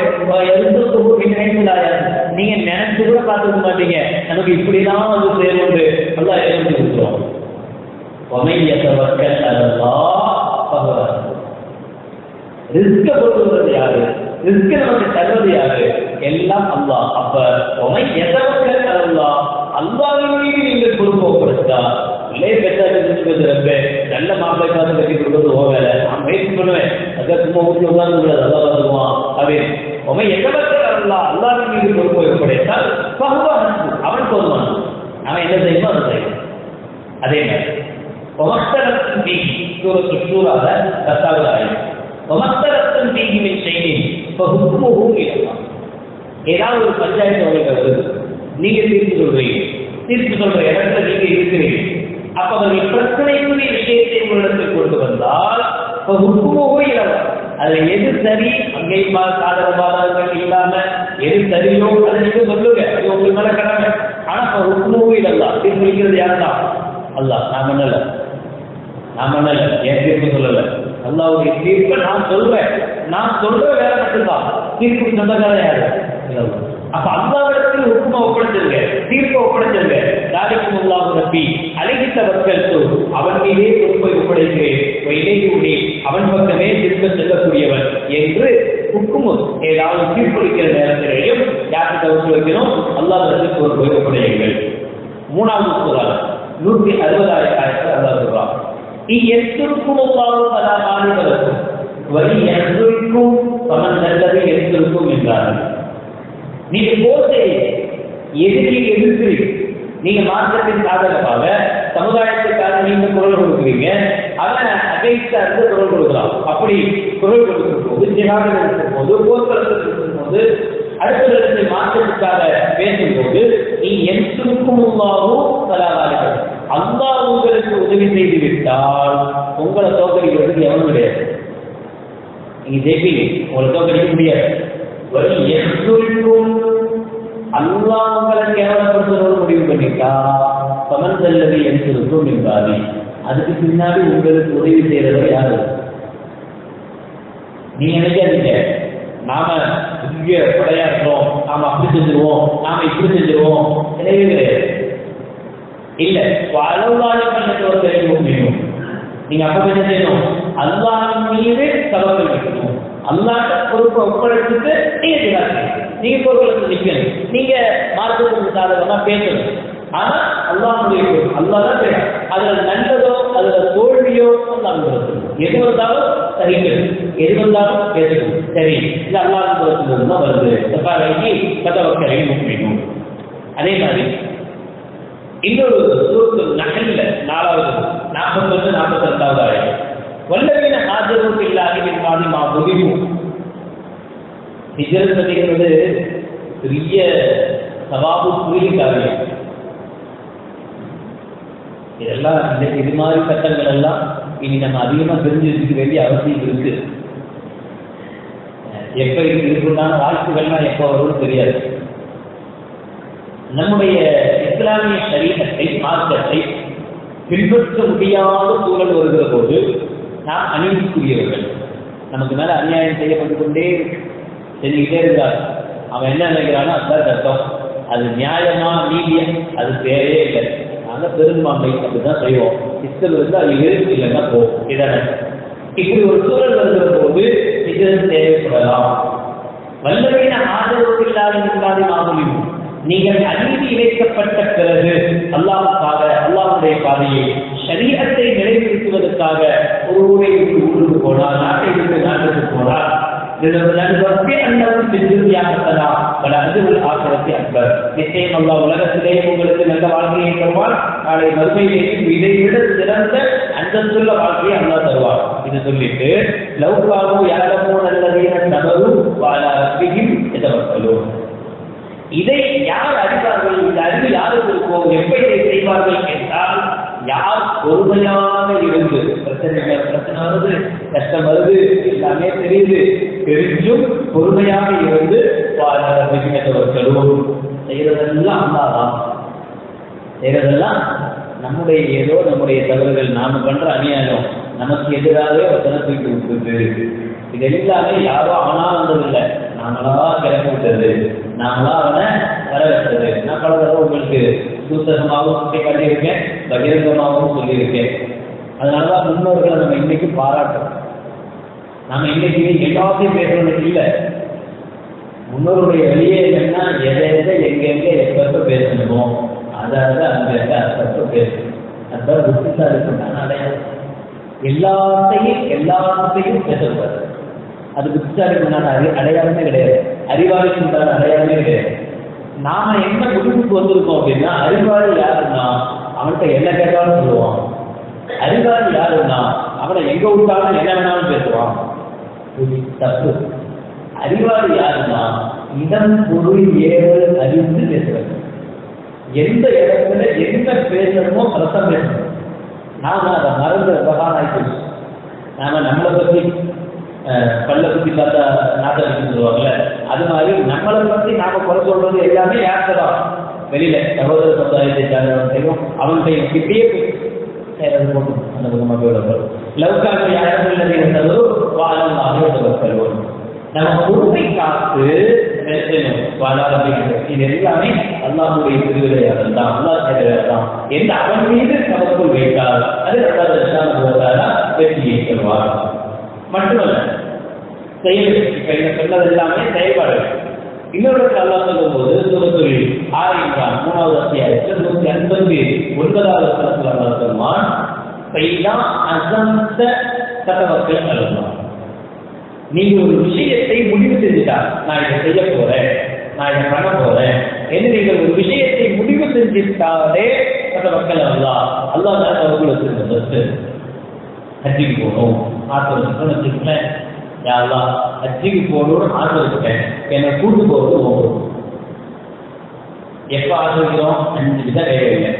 நீங்க நினைச்சு கூட பார்த்துக்க மாட்டீங்க நமக்கு இப்படிதான் வந்து சேருண்டு நல்லா எழுதி கொடுக்குறோம் ஒமையத்தவர்கள் அதெல்லாம் ரிஸ்க கொண்டு யாரு ரிஸ்க நமக்கு தருவது யாரு எல்லாம் அல்லாஹ் அப்ப உமை எதவர்கள் அல்லாஹ் அல்லாவின் மீது நீங்கள் பொறுப்போப்படுத்தா இல்லே பெற்றாரு ரொம்ப நல்ல மாப்பிள்ளை காசு கட்டி கொடுக்கறது ஓ வேலை நான் முயற்சி பண்ணுவேன் அதை சும்மா ஊற்றி உட்கார்ந்து கூடாது அதான் வருவான் அப்படின்னு உமை எதவர்கள் அல்லாஹ் அல்லாவின் மீது பொறுப்பு ஒப்படைத்தால் பகுவா அவன் போதுவான் அவன் என்ன செய்யணும் அதை செய்யணும் அதே மாதிரி ஒமஸ்தரத்தின் தீங்கி சூரத்து சூறாத பத்தாவது ஆயிரம் ஒமஸ்தரத்தின் தீங்கி மின் செய்தி இப்போ ஹுக்குமுகும் இல்லையா ஏதாவது ஒரு பஞ்சாயத்து உங்களுக்கு வருது நீங்க தீர்த்து சொல்றீங்க தீர்ப்பு சொல்ற இடத்துல நீங்க இருக்கிறீங்க அப்ப அவர்கள் பிரச்சனைக்குரிய விஷயத்தை உங்களிடத்தில் கொண்டு வந்தால் இப்ப ஹுக்குமுகோ இலவம் அதுல எது சரி அங்கே சாதக பாதகங்கள் இல்லாம எது சரியோ அதை நீங்க சொல்லுங்க அது உங்களுக்கு மேல கடமை ஆனா இப்ப ஹுக்குமுகோ இல்லல்லா தீர்ப்பு வைக்கிறது யாருதான் அல்லாஹ் நான் பண்ணல நான் பண்ணல என் தீர்ப்பு சொல்லல அல்லாவுடைய தீர்ப்பை நான் சொல்றேன் நான் சொல்ற வேலை மட்டும்தான் தீர்ப்பு சொந்தக்காரன் யாரு இலவம் அப்ப அல்லாவிடத்தில் ஹுக்கும ஒப்படைச்சிருங்க தீர்ப்பை ஒப்படைச்சிருங்க நாளைக்கும் அல்லாஹ் நம்பி அழகித்த மக்கள் அவன் மீதே பொறுப்பை ஒப்படைக்கிறேன் இடையூடி அவன் பக்கமே திரும்ப செல்லக்கூடியவன் என்று ஹுக்குமு ஏதாவது தீர்ப்பளிக்கிற நேரத்திலேயும் யாருக்கு தவிர்த்து வைக்கணும் அல்லாஹ் பொறுப்பை ஒப்படையுங்கள் மூணாவது சூறாக நூற்றி அறுபதாயிரம் ஆயிரத்தில் அல்லாஹ் சொல்றான் எத்திருக்கும் அல்லாவும் பல மாநிலங்களுக்கும் வரி எந்திருக்கும் பமன் நல்லது எந்திருக்கும் என்றார்கள் நீங்க போட்டு எதிரி எதிர்க்கிறீங்க நீங்க மாற்றத்தின் சாதகமாக சமுதாயத்துக்காக நீங்க குரல் கொடுக்குறீங்க அவன் அகைஸ்டா இருந்து குரல் கொடுக்கலாம் அப்படி குரல் கொடுக்கும் போது ஜிகாதம் இருக்கும் போது போர்க்களத்தில் இருக்கும் போது அடுத்தவர்களுக்கு மாற்றத்துக்காக பேசும்போது நீ எத்துக்கும் உள்ளாவும் கலாகாரிகள் அல்லாஹ் உங்களுக்கு உதவி செய்து விட்டால் உங்களை தோக்கடிக்கிறதுக்கு எவனும் கிடையாது நீங்க ஜெயிப்பீங்க உங்களை தோக்கடிக்க முடியாது வழி எத்துக்கும் அல்லாஹ் உங்களை கேவலப்படுத்துறது முடிவு பண்ணிட்டா சமன் செல்லது எந்திருக்கும் என்பாரு அதுக்கு பின்னாடி உங்களுக்கு உதவி செய்யறது யாரு நீங்க நினைக்காதீங்க நாம இங்க படையா இருக்கிறோம் நாம அப்படி செஞ்சிருவோம் நாம இப்படி செஞ்சிருவோம் கிடையவே கிடையாது இல்ல அளவாளர்கள் ஒரு தெளிவு வேணும் நீங்க அப்ப என்ன செய்யணும் அல்லாஹ் மீது தவறு வைக்கணும் அல்லாட்ட பொறுப்பை ஒப்படைச்சிட்டு நீங்க செய்யாதீங்க நீங்க பொறுப்புல நிக்கணும் நீங்க மார்க்கத்துக்கு சாதகமா பேசணும் ஆனா அல்லாஹ்வுடைய பொறுப்பு அல்லாஹ் தான் பேசணும் அதுல நல்லதோ அதுல தோல்வியோ அல்லாஹ் எது வந்தாலும் சகிக்கணும் எது வந்தாலும் பேசணும் சரி இது அல்லாஹ் புறத்துல தான் வருது தப்பாலைக்கு கதவக்கரை முக்கியம் அதே மாதிரி இன்னொரு சூரத்து நகல்ல நாலாவது நாற்பத்தொன்று நாற்பத்தி ரெண்டாவது ஆயிரம் வல்லவீன ஆதரவு இல்லாத மாதிரி மா முடிவு ஹிஜரத் அப்படிங்கிறது பெரிய சவாபு புரிய காரியம் இதெல்லாம் இந்த இது மாதிரி சட்டங்கள் எல்லாம் இனி நம்ம அதிகமா தெரிஞ்சு வச்சுக்க வேண்டிய அவசியம் இருக்கு எப்ப இது இருக்குண்டான வாய்ப்புகள்லாம் எப்போ வரும்னு தெரியாது நம்முடைய இஸ்லாமிய சரீரத்தை மார்க்கத்தை பின்பற்ற முடியாத சூழல் வருகிற போது நாம் அநீதிக்குரியவர்கள் நமக்கு மேல அநியாயம் செய்யப்பட்டு கொண்டே செஞ்சுக்கிட்டே இருந்தார் அவன் என்ன நினைக்கிறானோ அதுதான் சட்டம் அது நியாயமா நீதியம் அது தேவையே இல்லை நாங்க பெரும்பான்மை அப்படிதான் செய்வோம் இஸ்லம் இருந்து அது இருக்கு இல்லைன்னா போ இதான இப்படி ஒரு சூழல் வருகிற போது நிஜம் தேவைப்படலாம் வல்லவீன ஆதரவு இல்லாத இல்லாத மாமொழியும் நீங்கள் அநீதி இழைக்கப்பட்ட பிறகு அல்லாவுக்காக அல்லாவுடைய பாதையை சரீரத்தை நிறைவேற்றுவதற்காக ஒரு ஊரை விட்டு ஊருக்கு போனார் நாட்டை விட்டு நாட்டுக்கு போனார் நிச்சயம் அல்லா உலகத்திலே உங்களுக்கு நல்ல வாழ்க்கையை தருவார் நாளை மறுமையிலேயும் இதை விட சிறந்த அந்தஸ்துள்ள வாழ்க்கையை அல்லா தருவார் இது சொல்லிட்டு லவ்காவும் யாரமோ நல்லதீன தவறு வாழ ரப்பியும் எதவர்களோ இதை யார் அறிவார்கள் இந்த அறிவு யாருக்கு இருக்கும் எப்படி இதை செய்வார்கள் என்றால் யார் பொறுமையாக இருந்து பிரச்சனை பிரச்சனை வருது கஷ்டம் வருது எல்லாமே தெரியுது தெரிஞ்சும் பொறுமையாக இருந்து மிகுந்தவர்களும் செய்யறதெல்லாம் அல்லாதான் செய்யறதெல்லாம் நம்முடைய ஏதோ நம்முடைய தவறுகள் நாம பண்ற அநியாயம் நமக்கு எதிராகவே வசன தூக்கி விட்டுருக்கு இது எல்லாமே யாரோ அவனா வந்ததில்லை நாமளா கிளப்பி விட்டது நாமளா அவனை வர வச்சது நான் பல தடவை உங்களுக்கு சூத்தகமாகவும் சுட்டி காட்டியிருக்கேன் பகிரங்கமாகவும் சொல்லியிருக்கேன் அதனாலதான் முன்னோர்களை நம்ம இன்னைக்கு பாராட்டுறோம் நம்ம இன்னைக்கு எல்லாத்தையும் பேசுறதுக்கு இல்லை முன்னோருடைய வெளியே என்னன்னா எதை எதை எங்க எங்க எப்ப பேசணுமோ அதை அதை அங்க எங்க அப்பப்ப பேசணும் அதுதான் புத்திசாலித்தனம் அடையாளம் எல்லாத்தையும் எல்லாத்தையும் பேசக்கூடாது அது புத்திசாலித்தனான அறி அடையாளமே கிடையாது அறிவாளிக்கு உண்டான அடையாளமே கிடையாது நாம என்ன முடிவுக்கு வந்திருக்கோம் அப்படின்னா அறிவாளி யாருன்னா அவன்கிட்ட என்ன கேட்டாலும் சொல்லுவான் அறிவாளி யாருன்னா அவனை எங்க விட்டாலும் என்ன வேணாலும் பேசுவான் இது தப்பு அறிவாளி யாருன்னா இடம் பொருள் ஏவல் அறிந்து பேசுறது எந்த இடத்துல என்ன பேசணுமோ ரசம் பேசணும் நாம அதை மறந்து பிரகாரம் ஆயிடுச்சு நாம நம்மளை பத்தி அஹ், பல்ல பத்தி பார்த்தா நாட்டடிக்கு சொல்லுவாங்கல்ல அது மாதிரி நம்மளை பத்தி நாம குறை சொல்றது எல்லாமே யார்கிட்ட தான் வெளியில சகோதர சமுதாயத்தை சார்ந்தவன் செய்வோம் அவன்கிட்ட இப்படியே போய் சேரது போட்டு அந்த பக்கமாக போயிடப்படும் லவ்காக யாரும் இல்லை இருந்ததோ வாழம் ஆகியோர் நம்ம பொறுமை காத்து வாழாமல் இது எல்லாமே அல்லாஹுடைய திருவிளையாடல் தான் அல்லாஹ் செய்தது தான் எந்த அவன் மீது நமக்குள் வைத்தால் அது ரெண்டாவது வருஷம் வெற்றியை தருவார் மட்டுமல்ல செயல் இப்ப இந்த சொன்னது எல்லாமே செயல்பாடு இன்னொரு அல்லாஹ் சொல்லும்போது சூரத்துல் ஆறு இம்ரான் மூணாவது அத்தியாயத்தில் நூத்தி ஐம்பத்தி ஒன்பதாவது வசனத்தில் அல்லாஹ் சொல்லுவான் பைதா அசந்த தத்தவக்கள் அழுவான் நீங்க ஒரு விஷயத்தை முடிவு செஞ்சுட்டா நான் இதை செய்ய போறேன் நான் இதை பண்ண போறேன் என்று நீங்கள் ஒரு விஷயத்தை முடிவு செஞ்சுட்டாலே அந்த மக்கள் அல்லா அல்லா தான் அவர்களுக்கு இருந்த பஸ்ஸு ஹஜ்ஜிக்கு போகணும் ஆசை வச்சுட்டேன் யாரெல்லாம் ஹஜ்ஜிக்கு போகணும்னு ஆசை வச்சுட்டேன் என்னை கூட்டு போகிறது போகணும் எப்போ ஆசை வைக்கிறோம் அஞ்சு விதம் வேலை இல்லை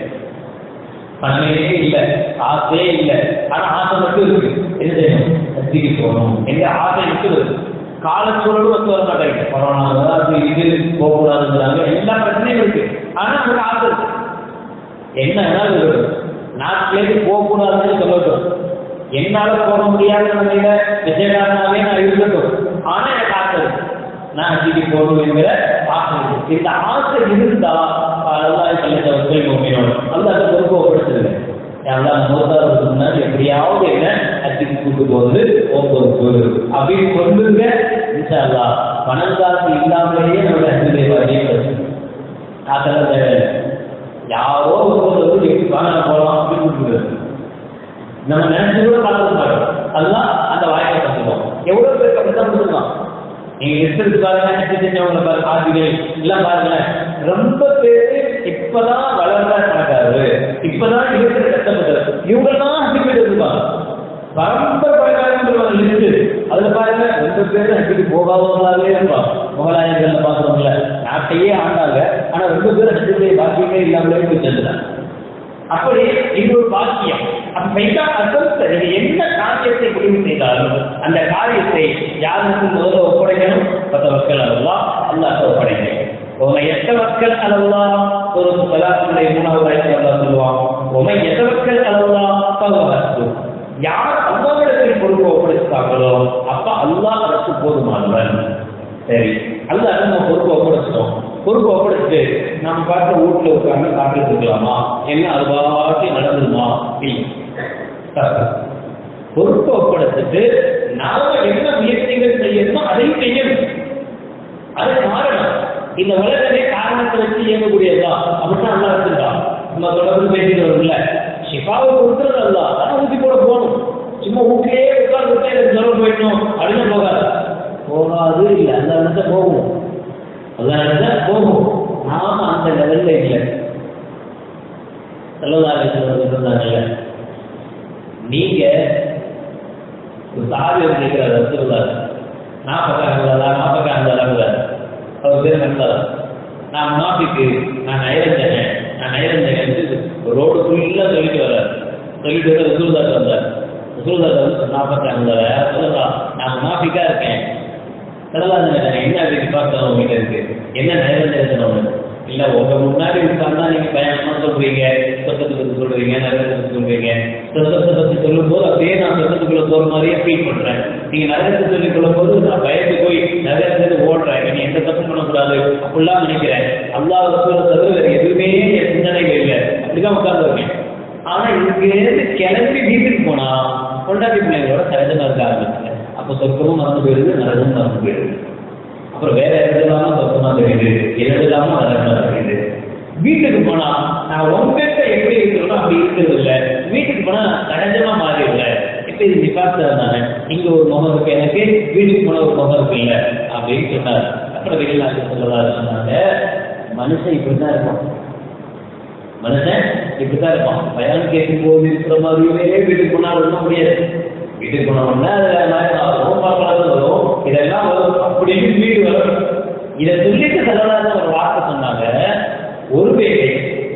பணமே இல்லை ஆசையே இல்லை ஆனா ஆசை மட்டும் இருக்கு என்ன செய்யணும் ஹஜ்ஜிக்கு போகணும் எங்க ஆசை மட்டும் இருக்கு காலச்சூழலும் ஒத்து வர மாட்டேங்குது கொரோனா அதாவது இது போகக்கூடாதுங்கிறாங்க எல்லா பிரச்சனையும் இருக்கு ஆனா நமக்கு ஆசை இருக்கு என்ன வேணாலும் இருக்கட்டும் நாட்டிலேருந்து போகக்கூடாதுன்னு சொல்லட்டும் என்னால போக முடியாத நிலையில விஜயகாரனாவே நான் இருக்கட்டும் ஆனா எனக்கு ஆசை இருக்கு நான் ஹஜ்ஜிக்கு போகணும் என்கிற ஆசை இருக்கு இந்த ஆசை இருந்தா அல்லாஹ் கலைஞர்கள் நோக்கினோம் அல்ல அதை பொறுப்பு ஒப்படைச்சிருங்க எல்லாம் மூத்தாருக்கு முன்னாடி எப்படியாவது என்ன ஹஜ்ஜிக்கு கூட்டு போகுது ஓ பொறுப்பு அப்படின்னு சொல்லுங்க இன்ஷால்லா பணம் காசு இல்லாமலேயே நம்மளோட ஹஜ்ஜிலே வரையும் அதெல்லாம் தேவையில்லை யாரோ ஒருத்தர் வந்து எப்படி வாங்க போகலாம் அப்படின்னு கூப்பிடுறது நம்ம நினைச்சு கூட பார்க்க மாட்டோம் அதுதான் அந்த வாய்ப்பை தந்துடும் எவ்வளவு பேருக்கு அப்படித்தான் கொடுத்துருக்கான் நீங்க எடுத்துட்டு பாருங்க நெட்டு செஞ்சவங்களை பாருங்க ஆசிரியர் எல்லாம் பாருங்க ரொம்ப பேரு இப்பதான் வளர்ற கணக்காரு இப்பதான் இருக்கிற கஷ்டப்பட்டாரு இவங்கெல்லாம் ஹண்டிபேட் இருப்பாங்க பரம்பரை பழக்காரங்க லிஸ்ட் அதுல பாருங்க ரெண்டு பேரும் ஹண்டிக்கு போகாதவங்களாவே இருப்பாங்க முகலாயர்கள்ல பாக்குறவங்கள நாட்டையே ஆண்டாங்க ஆனா ரெண்டு பேரும் ஹண்டிலே பாக்கியமே இல்லாமலே போய் சேர்ந்துட்டாங்க அப்படி இது ஒரு பாக்கியம் அப்ப மெய்தா அசல் நீங்க என்ன காரியத்தை முடிவு செய்தாலும் அந்த காரியத்தை யாருக்கு முதல்ல ஒப்படைக்கணும் பத்த மக்கள் அல்லலாம் அல்லாஹ் ஒப்படைக்கணும் உமை எத்த மக்கள் அளவலாம் ஒரு பலாசனுடைய மூணாவது வயசு அல்லா சொல்லுவான் உமை எத்த மக்கள் அளவலாம் பகவான் யார் அல்லாவிடத்தில் பொறுப்பு ஒப்படைச்சிட்டாங்களோ அப்ப அல்லாஹ் அதற்கு போதுமானவன் சரி அல்ல நம்ம பொறுப்பு ஒப்படைச்சிட்டோம் பொறுப்பு ஒப்படைச்சிட்டு நம்ம பார்த்து வீட்டுல உட்கார்ந்து சாப்பிட்டு இருக்கலாமா என்ன அது பாட்டி நடந்துருமா இல்லை தப்பு. பொறுப்பு ஒப்படைச்சிட்டு நாம என்ன முயற்சிகள் செய்யணுமோ அதையும் செய்யணும் அது காரணம் இந்த உலகமே காரணத்தை வச்சு இயங்கக்கூடியதுதான் அப்படித்தான் நல்லா வச்சிருக்கான் நம்ம தொடர்ந்து பேசிட்டு வரும்ல ஷிஃபாவை கொடுத்துறது அல்ல ஆனா ஊசி போட போகணும் சும்மா வீட்டிலேயே உட்கார்ந்து எனக்கு ஜுரம் போயிடணும் அப்படின்னு போகாது போகாது இல்லை அந்த இடத்த போகும் அந்த இடத்த போகும் நாம அந்த லெவல்ல இல்லை செல்லதாக இருந்தாங்கல்ல நீங்க ஒரு சாவி கேட்கிறார் ரசூலுல்லாஹ் நாற்பக்காரங்களா நாற்பக்காரங்களா அவர் பேர் நண்பர் நான் மாப்பிக்கு நான் நயரஞ்சனேன் நான் நயரஞ்சனேன் ரோடு ஃபுல்லாக சொல்லிட்டு வர்றார் சொல்லிட்டு வர ரசூலுல்லாஹ் வந்தார் ரசூலுல்லாஹ் வந்து நாற்பக்காரங்களா சொல்லலாம் நான் மாப்பிக்கா இருக்கேன் அதெல்லாம் என்ன அப்படி பார்க்கணும் உங்ககிட்ட இருக்கு என்ன நயரஞ்சனம் இல்ல உங்க முன்னாடி உட்கார்ந்தா நீங்க பயணமா சொல்றீங்க சொத்தத்தை பத்தி சொல்றீங்க நரகத்தை பத்தி சொல்றீங்க சொத்தத்தை பத்தி சொல்லும் போது அப்படியே நான் சொத்தத்துக்குள்ள போற மாதிரியே ஃபீல் பண்றேன் நீங்க நரகத்தை சொல்லிக் கொள்ளும் போது நான் பயந்து போய் நரகத்துல ஓடுறேன் நீ எந்த தப்பும் பண்ணக்கூடாது அப்படிலாம் நினைக்கிறேன் அல்லாஹ் ரசூலை தவிர வேற எதுவுமே என் சிந்தனைகள் இல்லை அப்படிதான் உட்கார்ந்துருக்கேன் ஆனா இங்கிருந்து கிளம்பி வீட்டுக்கு போனா கொண்டாடி பிள்ளைங்களோட சகஜமா இருக்க ஆரம்பிச்சேன் அப்போ சொர்க்கமும் மறந்து போயிடுது நரகமும் மறந்து போயிடுது அப்புறம் வேற இடத்துலாம சொர்க்கமா தெரியுது இடத்துலாம நரகமா தெரியுது வீட்டுக்கு போனா நான் உங்ககிட்ட எப்படி இருக்கிறோம் அப்படி இருக்கிறது இல்ல வீட்டுக்கு போனா சகஜமா மாறி இல்ல இப்ப இது நிபாசம் தானே இங்க ஒரு முகம் இருக்கு எனக்கு வீட்டுக்கு போன ஒரு முகம் இருக்கு இல்ல அப்படின்னு சொன்னார் அப்புறம் வெளிநாட்டு சொல்லலாம் சொன்னாங்க மனுஷன் இப்படிதான் இருப்பான் மனுஷன் இப்படிதான் இருப்பான் பயன் கேட்கும் போது இருக்கிற மாதிரியுமே வீட்டுக்கு போனா ஒன்றும் முடியாது வீட்டுக்கு போனோம்னா அதுவும் பார்க்கலாம் வரும் இதெல்லாம் வரும் அப்படின்னு வீடு வரும் இதை சொல்லிட்டு செல்லலாத ஒரு வார்த்தை சொன்னாங்க ஒருவேளை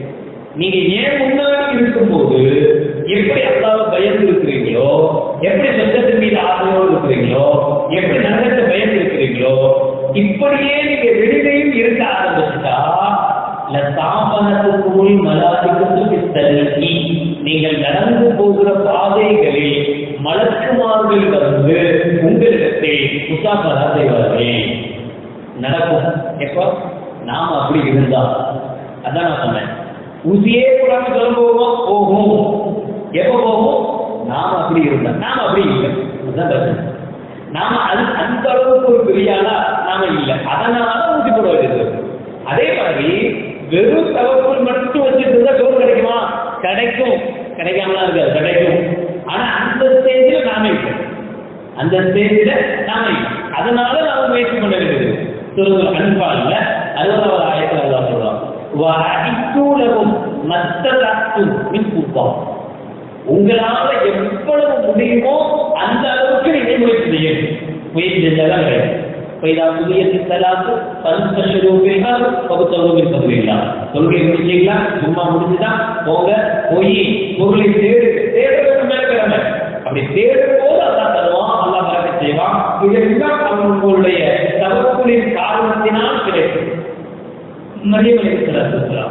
நீங்க ஏன் முன்னாடி இருக்கும்போது எப்படி அல்லாஹ் பயந்து இருக்கிறீங்களோ எப்படி சொந்தத்தின் மீது ஆசையோடு இருக்கிறீங்களோ எப்படி நரகத்தை பயந்து இருக்கிறீங்களோ இப்படியே நீங்க வெளியிலையும் இருக்க ஆரம்பிச்சுட்டா லசாபனத்துக்குள் மலாதிக்கத்து தள்ளி நீங்கள் நடந்து போகிற பாதைகளில் மலக்குமார்கள் வந்து உங்களிடத்தில் முசாஃபரா செய்வார்கள் நடக்கும் எப்போ நாம அப்படி இருந்தா அதான் நான் சொன்னேன் ஊசியே கூடாம சொல்ல போவோம் போகும் எப்போ போகும் நாம அப்படி இருந்தா நாம அப்படி இல்லை அதுதான் பிரச்சனை நாம அது அந்த அளவுக்கு ஒரு பெரிய ஆளா நாம இல்லை அதனால ஊசி போட வேண்டியது இருக்கு. அதே மாதிரி வெறும் தவறுகள் மட்டும் வச்சுட்டு இருந்தா சோறு கிடைக்குமா கிடைக்கும் கிடைக்காமலாம் இருக்காது கிடைக்கும் ஆனா அந்த ஸ்டேஜில் நாம இல்லை அந்த ஸ்டேஜில் நாம இல்லை அதனால நாம முயற்சி பண்ண வேண்டியது சொல்லுங்கள் அன்பா இல்ல அறுபதாவது ஆயிரத்தி அல்லாஹ் சொல்றான் வஅஇத்தூலகும் மத்தலத்தும் மின் குப்பா உங்களால எவ்வளவு முடியுமோ அந்த அளவுக்கு நீங்க முயற்சி செய்யணும் முயற்சி செஞ்சாதான் கிடைக்கும் பைதா புதிய சித்தலாத்து பன்சஷரு பிரிகா பகுத்தவரு பிரிப்பதுவீங்களா தொழுகை முடிச்சீங்களா சும்மா முடிஞ்சுதான் போங்க போய் பொருளை தேடு தேட வேண்டும் மேற்கிழமை அப்படி தேடும் போது அல்லாஹ் தருவான் அல்லாஹ் பறக்க செய்வான் இதெல்லாம் அவங்களுடைய தவறுகளின் காரணத்தினால் கிடைக்கும் மரியவனுக்கு சில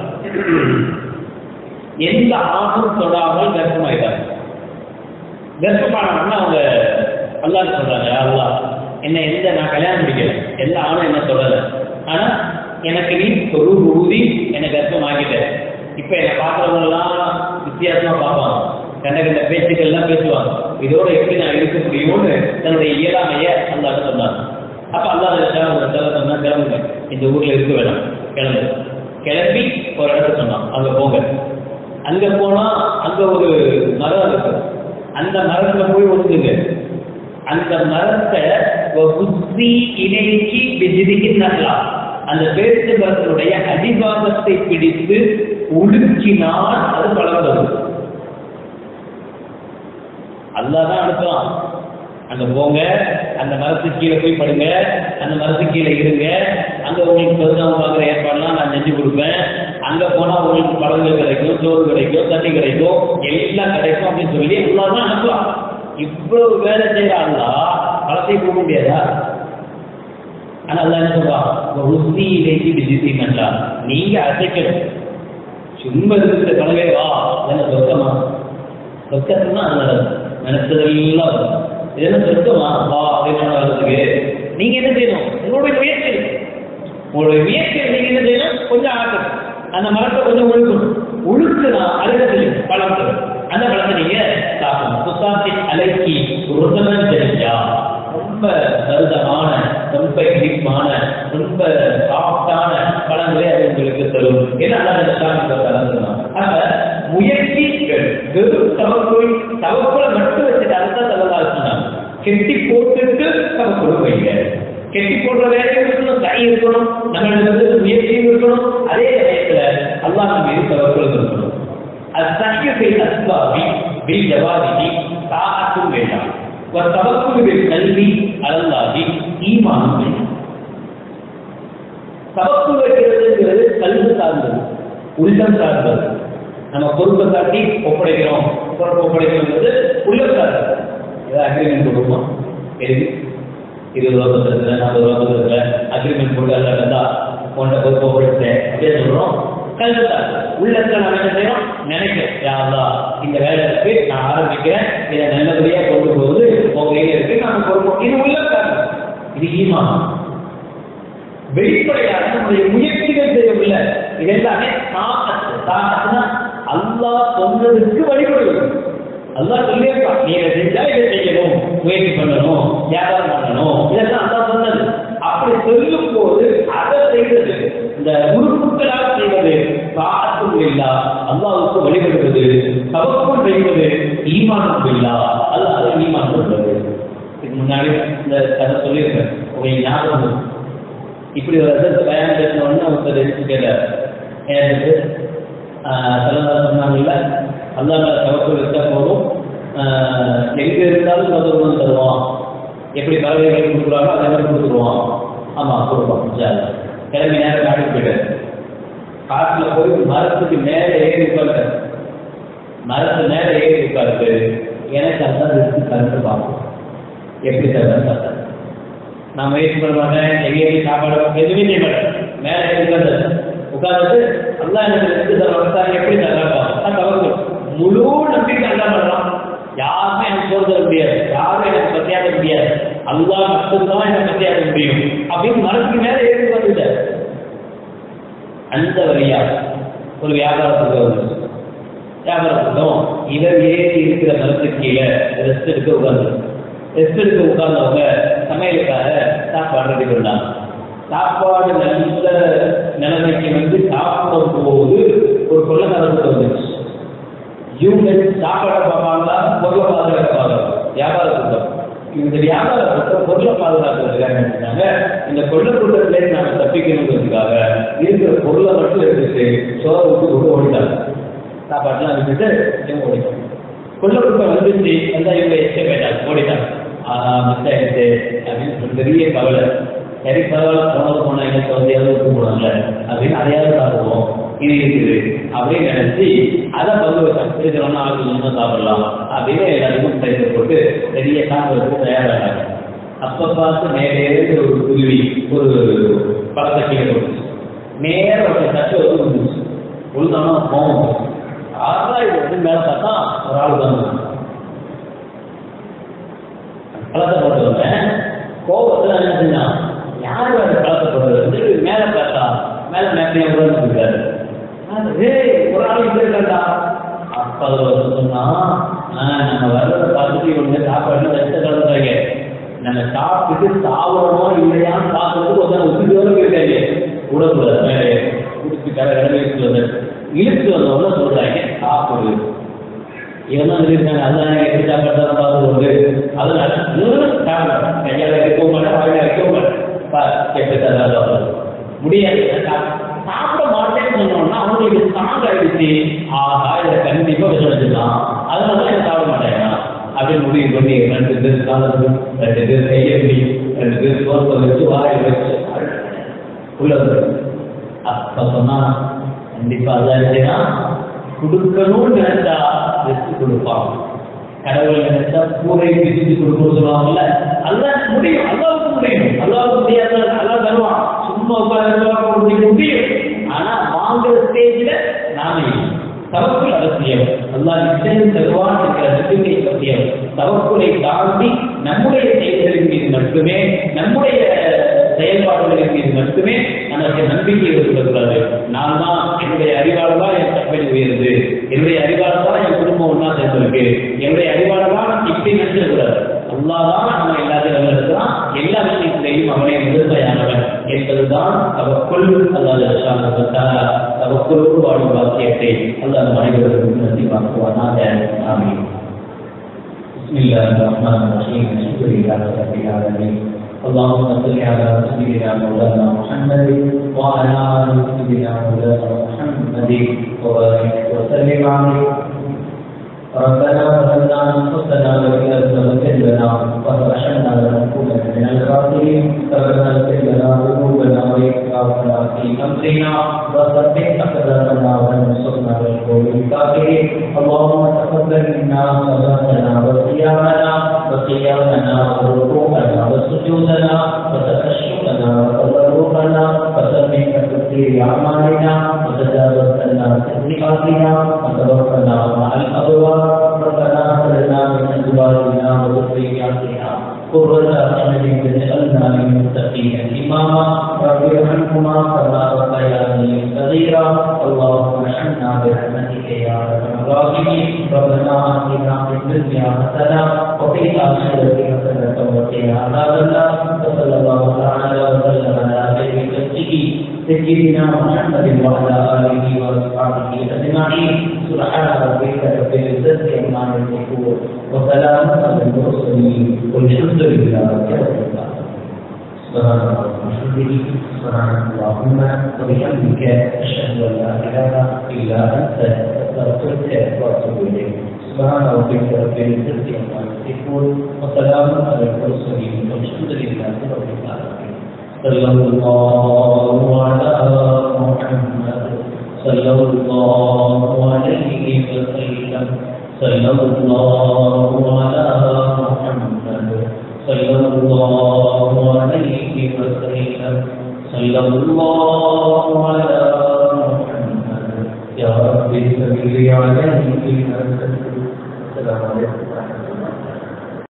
எந்த ஆணும் தொடாமல் கர்ப்பமாயிட்டாங்க கர்ப்பமானவங்க அவங்க அல்லாஹ் சொல்றாங்க "யா அல்லாஹ் என்ன எந்த நான் கல்யாணம் முடிக்கல எல்லா ஆணும் என்ன தொடல ஆனா எனக்கு நீ ஒரு ஊதி என்னை கர்ப்பம் ஆக்கிட்ட இப்ப என்னை பார்க்கறவங்க எல்லாம் வித்தியாசமா பார்ப்பாங்க கண்ட கண்ட பேச்சுக்கள் எல்லாம் பேசுவாங்க இதோட எப்படி நான் இருக்க முடியும்னு தன்னுடைய இயலாமைய அல்லாஹ் சொன்னாங்க அப்ப அல்லாஹ் ஒரு தலை சொன்னா கிளம்புங்க இந்த ஊர்ல இருக்க வேணாம் கிளம்பு கிளம்பி ஒரு இடத்துக்கு சொன்னான் அங்க போங்க அங்க போனா அங்க ஒரு மரம் இருக்கு அந்த மரத்துல போய் ஒதுங்குங்க அந்த மரத்தை புத்தி இணைக்கி விஜிதிக்கு தரலாம் அந்த பேரிச்ச மரத்தினுடைய அடிபாகத்தை பிடித்து உடுக்கினால் அது வளர்ந்தது அல்லாஹ் தான் அனுப்பலாம் அங்க போங்க அந்த மரத்துக்கு கீழே போய் படுங்க அந்த மரத்துக்கு கீழே இருங்க அங்க உங்களுக்கு பெருசாக பார்க்குற ஏற்பாடுலாம் நான் செஞ்சு கொடுப்பேன் அங்க போனா உங்களுக்கு பழங்கள் கிடைக்கும் சோறு கிடைக்கும் தண்ணி கிடைக்கும் எல்லாம் கிடைக்கும் அப்படின்னு சொல்லி அல்லாஹ் தான் அனுப்பலாம் இவ்வளவு வேலை செய்யறாங்களா பழத்தை போக முடியாதா ஆனா அல்லாஹ் என்ன சொல்றான் ருசியிலேக்கு விஜித்தீங்கன்றா நீங்க அசைக்கணும் சும்மா இருக்கிற கனவே வா என்ன சொர்க்கமா சொர்க்கத்துனா அது நடக்கும் நினைச்சதெல்லாம் வரும் இது என்ன சொர்க்கமா வா அப்படின்னு வர்றதுக்கு நீங்க என்ன செய்யணும் உங்களுடைய முயற்சி இருக்கு. உங்களுடைய முயற்சியை நீங்க என்ன செய்யணும் கொஞ்சம் ஆக்கணும் அந்த மரத்தை கொஞ்சம் உழுக்கணும் உழுக்குனா அழுகத்தில் பழம் தரும் அந்த பழத்தை நீங்க சாப்பிடணும் புத்தாத்தின் அலைக்கி ருதமன் தெரிஞ்சா ரொம்ப மருதமான ரொம்ப இனிப்பான ரொம்ப சாஃப்டான பழங்களே அது உங்களுக்கு தரும் ஏன்னா அல்லாஹ் சொன்னாங்க அப்ப முயற்சிகள் வெறும் தவக்குள் தவக்குளை மட்டும் வச்சுட்டு அதுதான் தவறாக சொன்னாங்க கெட்டி போட்டுட்டு தவக்குழு வைங்க கெட்டி போடுற வேலையும் இருக்கணும் கை இருக்கணும் நம்மளுக்கு வந்து முயற்சியும் இருக்கணும் அதே சமயத்துல அல்லாஹ் மீது தவக்குழு இருக்கணும் அது சக்கியத்தில் அஸ்வாபி வில் ஜவாதிகி தாத்தும் வேண்டாம் ஒரு தவக்குழு கல்வி அலல்லாகி ஈமானும் வேண்டாம் தவக்குள் வைக்கிறதுங்கிறது கல்வி சார்ந்தது உள்ளம் சார்ந்தது நம்ம பொறுப்பை காட்டி ஒப்படைக்கிறோம் பொறுப்பு ஒப்படைக்கிறது உள்ளம் சார்ந்தது ஏதாவது அக்ரிமெண்ட் கொடுப்போம் எதுக்கு இருபது ரூபா பத்திரத்துல நாற்பது ரூபா பத்திரத்துல அக்ரிமெண்ட் போட்டு அல்ல இருந்தா உன்ட்ட பொறுப்பு ஒப்படைச்சேன் அப்படின்னு சொல்றோம் கல்வி சார்ந்தது உள்ளத்துல நம்ம என்ன செய்யறோம் நினைக்கிறேன் யாரா இந்த வேலை இருக்கு நான் ஆரம்பிக்கிறேன் இதை நல்லபடியா கொண்டு போகுது உங்க கையில இருக்கு நான் பொறுப்பு இது உள்ளம் சார்ந்தது இது ஈமானம் வெளிப்படையாக நம்முடைய முயற்சிகள் செய்யவில்லை இதெல்லாமே தாக்கத்து தாக்கத்துனா அல்லாஹ் சொன்னதுக்கு வழிபடுவது அல்லாஹ் சொல்லியிருக்கான் நீ இதை செஞ்சா இதை செய்யணும் முயற்சி பண்ணணும் வியாபாரம் பண்ணணும் இதெல்லாம் அல்லாஹ் சொன்னது அப்படி சொல்லும் போது அதை செய்வது இந்த உறுப்புகளால் செய்வது தாக்கத்தும் இல்லா அல்லாவுக்கு வழிபடுவது தவக்கம் செய்வது ஈமானம் இல்லா அல்லாஹ் ஈமான் சொல்றது இதுக்கு முன்னாடி இந்த கதை சொல்லியிருக்கேன் உங்களுக்கு ஞாபகம் இருக்கு. இப்படி ஒரு இடத்துல பயணம் பேசினோடனே ஒருத்தர் எடுத்து கேட்டார் எனக்கு தலைவா சொன்னாங்கல்ல அல்லா மேல தவக்கு வச்சா போதும் ஆஹ், எங்க இருந்தாலும் பதில் தருவான் எப்படி பறவைகள் கொடுக்குறாங்களோ அதே மாதிரி கொடுத்துருவான் ஆமா கொடுப்பான் ஜாலி கிளம்பி நேரம் நாட்டுக்கு போயிட்டார் காட்டுல போய் மரத்துக்கு மேல ஏறி உட்கார்ந்து மரத்து மேல ஏறி உட்கார்ந்து எனக்கு அந்த ரிஸ்க் கருத்து பார்ப்போம் எப்படி தருவேன் பார்த்தேன் நான் முயற்சி பண்ண மாட்டேன் எங்கேயும் சாப்பாடு எதுவுமே செய்ய மாட்டேன் மேல ஏறி உட்கார்ந்து உட்கார்ந்துட்டு அல்லா எனக்கு ரிஸ்க் தர வந்தாங்க எப்படி தரலாம் தவறு முழு நம்பிக்கை அல்லா பண்ணலாம் யாருமே எனக்கு சோறு தர முடியாது யாரும் எனக்கு பத்தியாக முடியாது அல்லா மட்டும்தான் எனக்கு பத்தியாக முடியும் அப்படின்னு மனசுக்கு மேல ஏறி வந்துட்டார் அந்த வழியா ஒரு வியாபாரத்துக்கு வந்து வியாபாரத்துக்கும் இவர் ஏறி இருக்கிற மரத்துக்கு கீழே ரெஸ்ட் எடுக்க உட்கார்ந்து ரெஸ்ட் எடுக்க உட்கார்ந்தவங்க சமையலுக்காக சாப்பாடு ரெடி பண்ணாங்க சாப்பாடு நல்ல நிலைமைக்கு வந்து சாப்பிடும் போது ஒரு கொள்ளக்காரத்துக்கு வந்துச்சு இவங்க சாப்பாடை பார்ப்பாங்களா பொருளை பாதுகாப்பாங்க வியாபார கூட்டம் இந்த வியாபார கூட்டம் பொருளை பாதுகாக்கிறதுக்காக நினைச்சாங்க இந்த கொள்ள கூட்டத்திலேருந்து நாம தப்பிக்கணுங்கிறதுக்காக இருக்கிற பொருளை மட்டும் எடுத்துட்டு சோற விட்டு கொண்டு ஓடிட்டாங்க சாப்பாட்டுலாம் விட்டுட்டு இவங்க ஓடிட்டாங்க கொள்ள கூட்டம் வந்துச்சு வந்தா இவங்க எஸ்கே போயிட்டாங்க ஓடிட்டாங்க ஆஹா மிஸ் ஆயிடுச்சு அப்படின்னு ஒரு பெரிய கவலை சரி பரவாயில்ல போனது போனா எனக்கு வந்து எவ்வளவு போனாங்க அப்படின்னு அதையாவது சாப்பிடுவோம் இது இருக்குது அப்படின்னு நினைச்சு அதை பங்கு வச்சாங்க இருக்கிறோம்னா ஆளுக்கு இன்னும் சாப்பிடலாம் அப்படின்னு எல்லாருக்கும் சேர்த்து போட்டு பெரிய சாப்பிடுறதுக்கு தயாராகிறாங்க அப்ப பார்த்து மேலே ஒரு குருவி ஒரு பழத்தை கீழே போட்டுச்சு நேர ஒரு தட்டு வந்து விழுந்துச்சு விழுந்தாலும் கோவம் ஆறா இது வந்து மேல பார்த்தா ஒரு ஆள் தான் பழத்தை போட்டவங்க கோபத்துல என்ன செஞ்சான் யார் அந்த பழத்தை போடுறது மேல பார்த்தா மேல மேப்பையா கூட இருக்காரு ஏய் ஒரு ஆள் இப்படி இருக்காண்டா அப்ப அவர் வந்து சொன்னா நம்ம வர்றத பார்த்துட்டு இவங்க சாப்பாடு வச்ச கலந்துறாங்க நம்ம சாப்பிட்டுட்டு சாப்பிடணுமோ இல்லையான்னு பார்க்கறதுக்கு ஒருத்தர் ஒத்துட்டு வர போயிருக்காங்க விடக்கூடாது மேலே குடிச்சு கரை கடமை வந்து இழுத்து வந்தவங்க சொல்றாங்க சாப்பிடு இவன் தான் சொல்லியிருக்காங்க அதுதான் எப்படி சாப்பாடு பார்த்து உண்டு அதனால சாப்பிட கையால வைக்கவும் மாட்டேன் வாயில வைக்கவும் மாட்டேன் எப்படி தராது முடியாது சாப்பிட மாட்டேன்னு சொன்னோம்னா அவங்களுக்கு ஸ்ட்ராங் ஆயிடுச்சு ஆஹா இதை கண்டிப்பா விஷம் வச்சுக்கலாம் அதனால தான் இதை சாப்பிட மாட்டேங்க அப்படின்னு முடிவு பண்ணி ரெண்டு பேர் காலத்து ரெண்டு பேர் கையை பிடி ரெண்டு பேர் சோர்த்தை வச்சு வாயில் வச்சு உள்ள அப்ப சொன்னா கண்டிப்பா அதான் கொடுக்கணும்னு நினைச்சா வச்சு கொடுப்பான் கடவுள் நினைச்சா கூரை பிரிச்சு கொடுக்கணும்னு சொல்லுவாங்கல்ல அல்லாஹ் முடியும் அல்லாவுக்கு முடியும் அல்லாவுக்கு முடியாத அல்லா தருவான் சும்மா உட்கார்ந்து முடியும் ஆனா வாங்குற ஸ்டேஜ்ல நாம தவக்குள் அவசியம் அல்லாஹ் நிச்சயம் தருவான் என்கிற நம்பிக்கை அவசியம் தவக்குலை தாண்டி நம்முடைய செயல்களின் மீது மட்டுமே நம்முடைய செயல்பாடுகளின் மீது மட்டுமே நமக்கு நம்பிக்கை இருக்கக்கூடாது நான் தான் என்னுடைய அறிவாளர் தான் என் கம்பெனி உயருது என்னுடைய அறிவாளர் தான் என் குடும்பம் ஒன்றா சேர்ந்திருக்கு என்னுடைய அறிவாளர் தான் நான் இப்படி நினைச்சிடக்கூடாது அல்லாதான் நம்ம எல்லாத்தையும் இருக்கிறான் எல்லா விஷயத்திலையும் அவனை முதன்மையானவன் என்பதுதான் அவக்குள் அல்லாத அவக்குள் வாழும் வாக்கியத்தை அல்லாத மனிதர்களுக்கு நசிவாக்குவானாக ஆமீன் بسم الله الرحمن الرحيم الحمد لله رب العالمين اللهم صل على سيدنا مولانا محمد وعلى ال سيدنا مولانا محمد وبارك وسلم عليه ربنا ظلمنا انفسنا وان لم تغفر لنا وترحمنا لنكونن من الخاسرين ربنا اغفر لنا ذنوبنا واسرافنا في امرنا وثبت اقدامنا وانصرنا على القوم الكافرين اللهم تقبل منا صلاتنا وصيامنا وقيامنا وركوعنا وسجودنا وتخشعنا وتضرعنا وسبح تكثير اعمالنا وتجاوز عنا سيئاتنا وتوفنا مع الابرار ربنا هب لنا من ازواجنا وذرياتنا قرة أعين واجعلنا للمتقين إماما رب ارحمهما كما ربياني صغيرا اللهم ارحمنا برحمتك يا أرحم الراحمين ربنا آتنا في الدنيا حسنة وفي الآخرة حسنة وقنا عذاب النار وصلى الله تعالى وسلم على خير خلقه سيدنا محمد وعلى آله وأصحابه أجمعين سبحان ربك رب العزة عما يصفون وسلام على المرسلين والحمد لله رب العالمين سبحان الله وبحمده سبحانك اللهم وبحمدك أشهد أن لا إله إلا أنت أستغفرك وأتوب إليك سبحان ربك رب العزة عما يصفون وسلام على المرسلين والحمد لله رب العالمين صلى الله على محمد صلى الله عليه وسلم صلى الله على محمد صلى الله عليه وسلم صلى الله على محمد يا رب صل عليه وسلم السلام عليكم